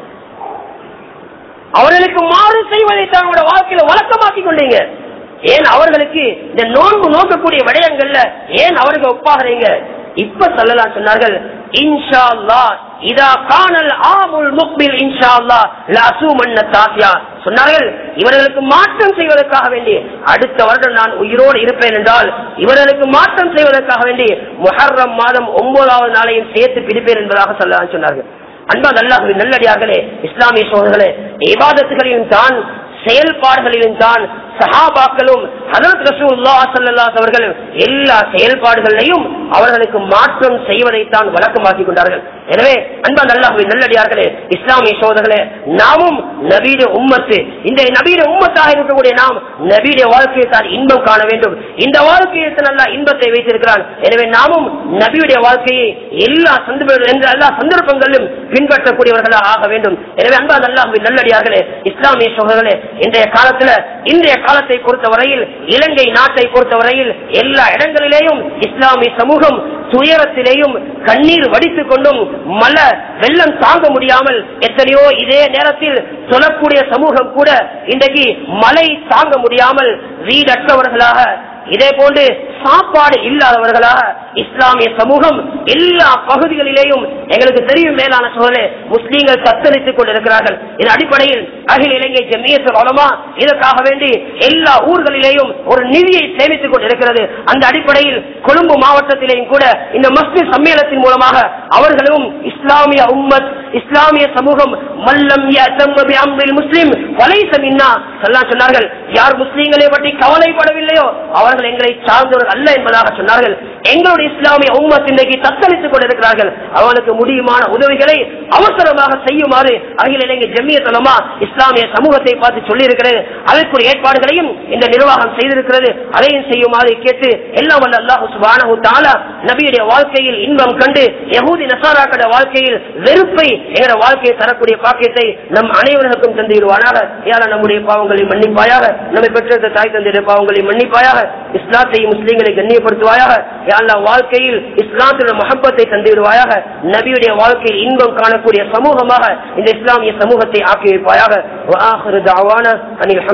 A: அவர்களுக்கு மாறு செய்வதை தங்களோட வாழ்க்கையில வழக்கமாக்கி கொண்டீங்க ஏன் அவர்களுக்கு இந்த நோன்பு நோக்கக்கூடிய விடயங்கள்ல ஏன் அவர்கள் ஒப்பாகிறீங்க இப்ப சொல்லலாம் சொன்னார்கள் இன்ஷா அல்லா இதா காணல் ஆமுல் முக்பில் இன்ஷா அல்லா லசூமன்ன தாசியா சொன்னார்கள் இவர்களுக்கு மாற்றம் செய்வதற்காக வேண்டி அடுத்த வருடம் நான் உயிரோடு இருப்பேன் என்றால் இவர்களுக்கு மாற்றம் செய்வதற்காக வேண்டி முஹர்ரம் மாதம் ஒன்பதாவது நாளையும் சேர்த்து பிடிப்பேன் என்பதாக சொல்லலாம் சொன்னார்கள் அன்பாது அல்லாஹுவின் நல்லடியார்களே இஸ்லாமிய சோழர்களே இபாதத்துகளிலும் தான் செயல்பாடுகளிலும் தான் சஹாபாக்களும் ஹதரத் ரசூல்லா சல்லாஸ் அவர்கள் எல்லா செயல்பாடுகளையும் அவர்களுக்கு மாற்றம் செய்வதைத்தான் வழக்கமாக்கி கொண்டார்கள் எனவே அன்பா அல்லாஹுவின் நல்லடியார்களே இஸ்லாமிய சோதர்களே நாமும் நபீட உம்மத்து இந்த நபீட உம்மத்தாக இருக்கக்கூடிய நாம் நபீட வாழ்க்கையை தான் இன்பம் காண வேண்டும் இந்த வாழ்க்கையை நல்லா இன்பத்தை வைத்திருக்கிறான் எனவே நாமும் நபியுடைய வாழ்க்கையை எல்லா சந்தர்ப்ப எல்லா சந்தர்ப்பங்களிலும் பின்பற்றக்கூடியவர்களாக ஆக வேண்டும் எனவே அன்பா அல்லாஹுவின் நல்லடியார்களே இஸ்லாமிய சோதர்களே இன்றைய காலத்துல இன்றைய காலத்தை பொறுத்தவரையில் இலங்கை நாட்டை பொறுத்தவரையில் எல்லா இடங்களிலேயும் இஸ்லாமிய சமூகம் துயரத்திலேயும் கண்ணீர் வடித்துக் கொண்டும் மல வெள்ளம் தாங்க முடியாமல் எத்தனையோ இதே நேரத்தில் சொல்லக்கூடிய சமூகம் கூட இன்றைக்கு மழை தாங்க முடியாமல் வீடற்றவர்களாக இதே போன்று சாப்பாடு இல்லாதவர்களாக இஸ்லாமிய சமூகம் எல்லா பகுதிகளிலேயும் எங்களுக்கு தெரியும் மேலான சோழலே முஸ்லீம்கள் தத்தளித்துக் கொண்டிருக்கிறார்கள் இதன் அடிப்படையில் அகில இலங்கை ஜமியத்தில் உலமா இதற்காக வேண்டி எல்லா ஊர்களிலேயும் ஒரு நிதியை சேமித்துக் கொண்டிருக்கிறது அந்த அடிப்படையில் கொழும்பு மாவட்டத்திலேயும் கூட இந்த மஸ்ஜித் சம்மேளனத்தின் மூலமாக அவர்களும் இஸ்லாமிய உம்மத் இஸ்லாமிய சமூகம் மல்லம் முஸ்லிம் வலைசமின்னா சொன்னார்கள் யார் முஸ்லீம்களை பற்றி கவலைப்படவில்லையோ அவர்கள் எங்களை சார்ந்தவர்கள் அல்ல என்பதாக சொன்னார்கள் எங்களுடைய இஸ்லாமிய உம்மத் இன்றைக்கு தத்தளித்துக் கொண்டிருக்கிறார்கள் அவர்களுக்கு முடியுமான உதவிகளை அவசரமாக செய்யுமாறு அகில இலங்கை ஜம்மிய தலமா இஸ்லாமிய சமூகத்தை பார்த்து சொல்லியிருக்கிறது அதற்குரிய ஏற்பாடுகளையும் இந்த நிர்வாகம் செய்திருக்கிறது அதையும் செய்யுமாறு கேட்டு எல்லாம் வல்ல அல்லாஹு சுபானஹு தாலா நபியுடைய வாழ்க்கையில் இன்பம் கண்டு யகூதி நசாராக்கள வாழ்க்கையில் வெறுப்பை எங்களோட வாழ்க்கையை தரக்கூடிய பாக்கியத்தை நம் அனைவருக்கும் தந்திடுவானாக யார நம்முடைய பாவங்களை மன்னிப்பாயாக நம்மை பெற்ற தாய் தந்தைய பாவங்களை மன்னிப்பாயாக இஸ்லாத்தையும் முஸ்லீம்களை கண்ணியப்படுத்துவாயாக யாழ்லா வாழ்க்கையில் இஸ்லாத்துடைய மகப்பத்தை தந்திடுவாயாக நபியுடைய வாழ்க்கையில் இன்பம் காணக்கூடிய சமூகமாக இந்த இஸ்லாமிய சமூகத்தை ஆக்கி வைப்பாயாக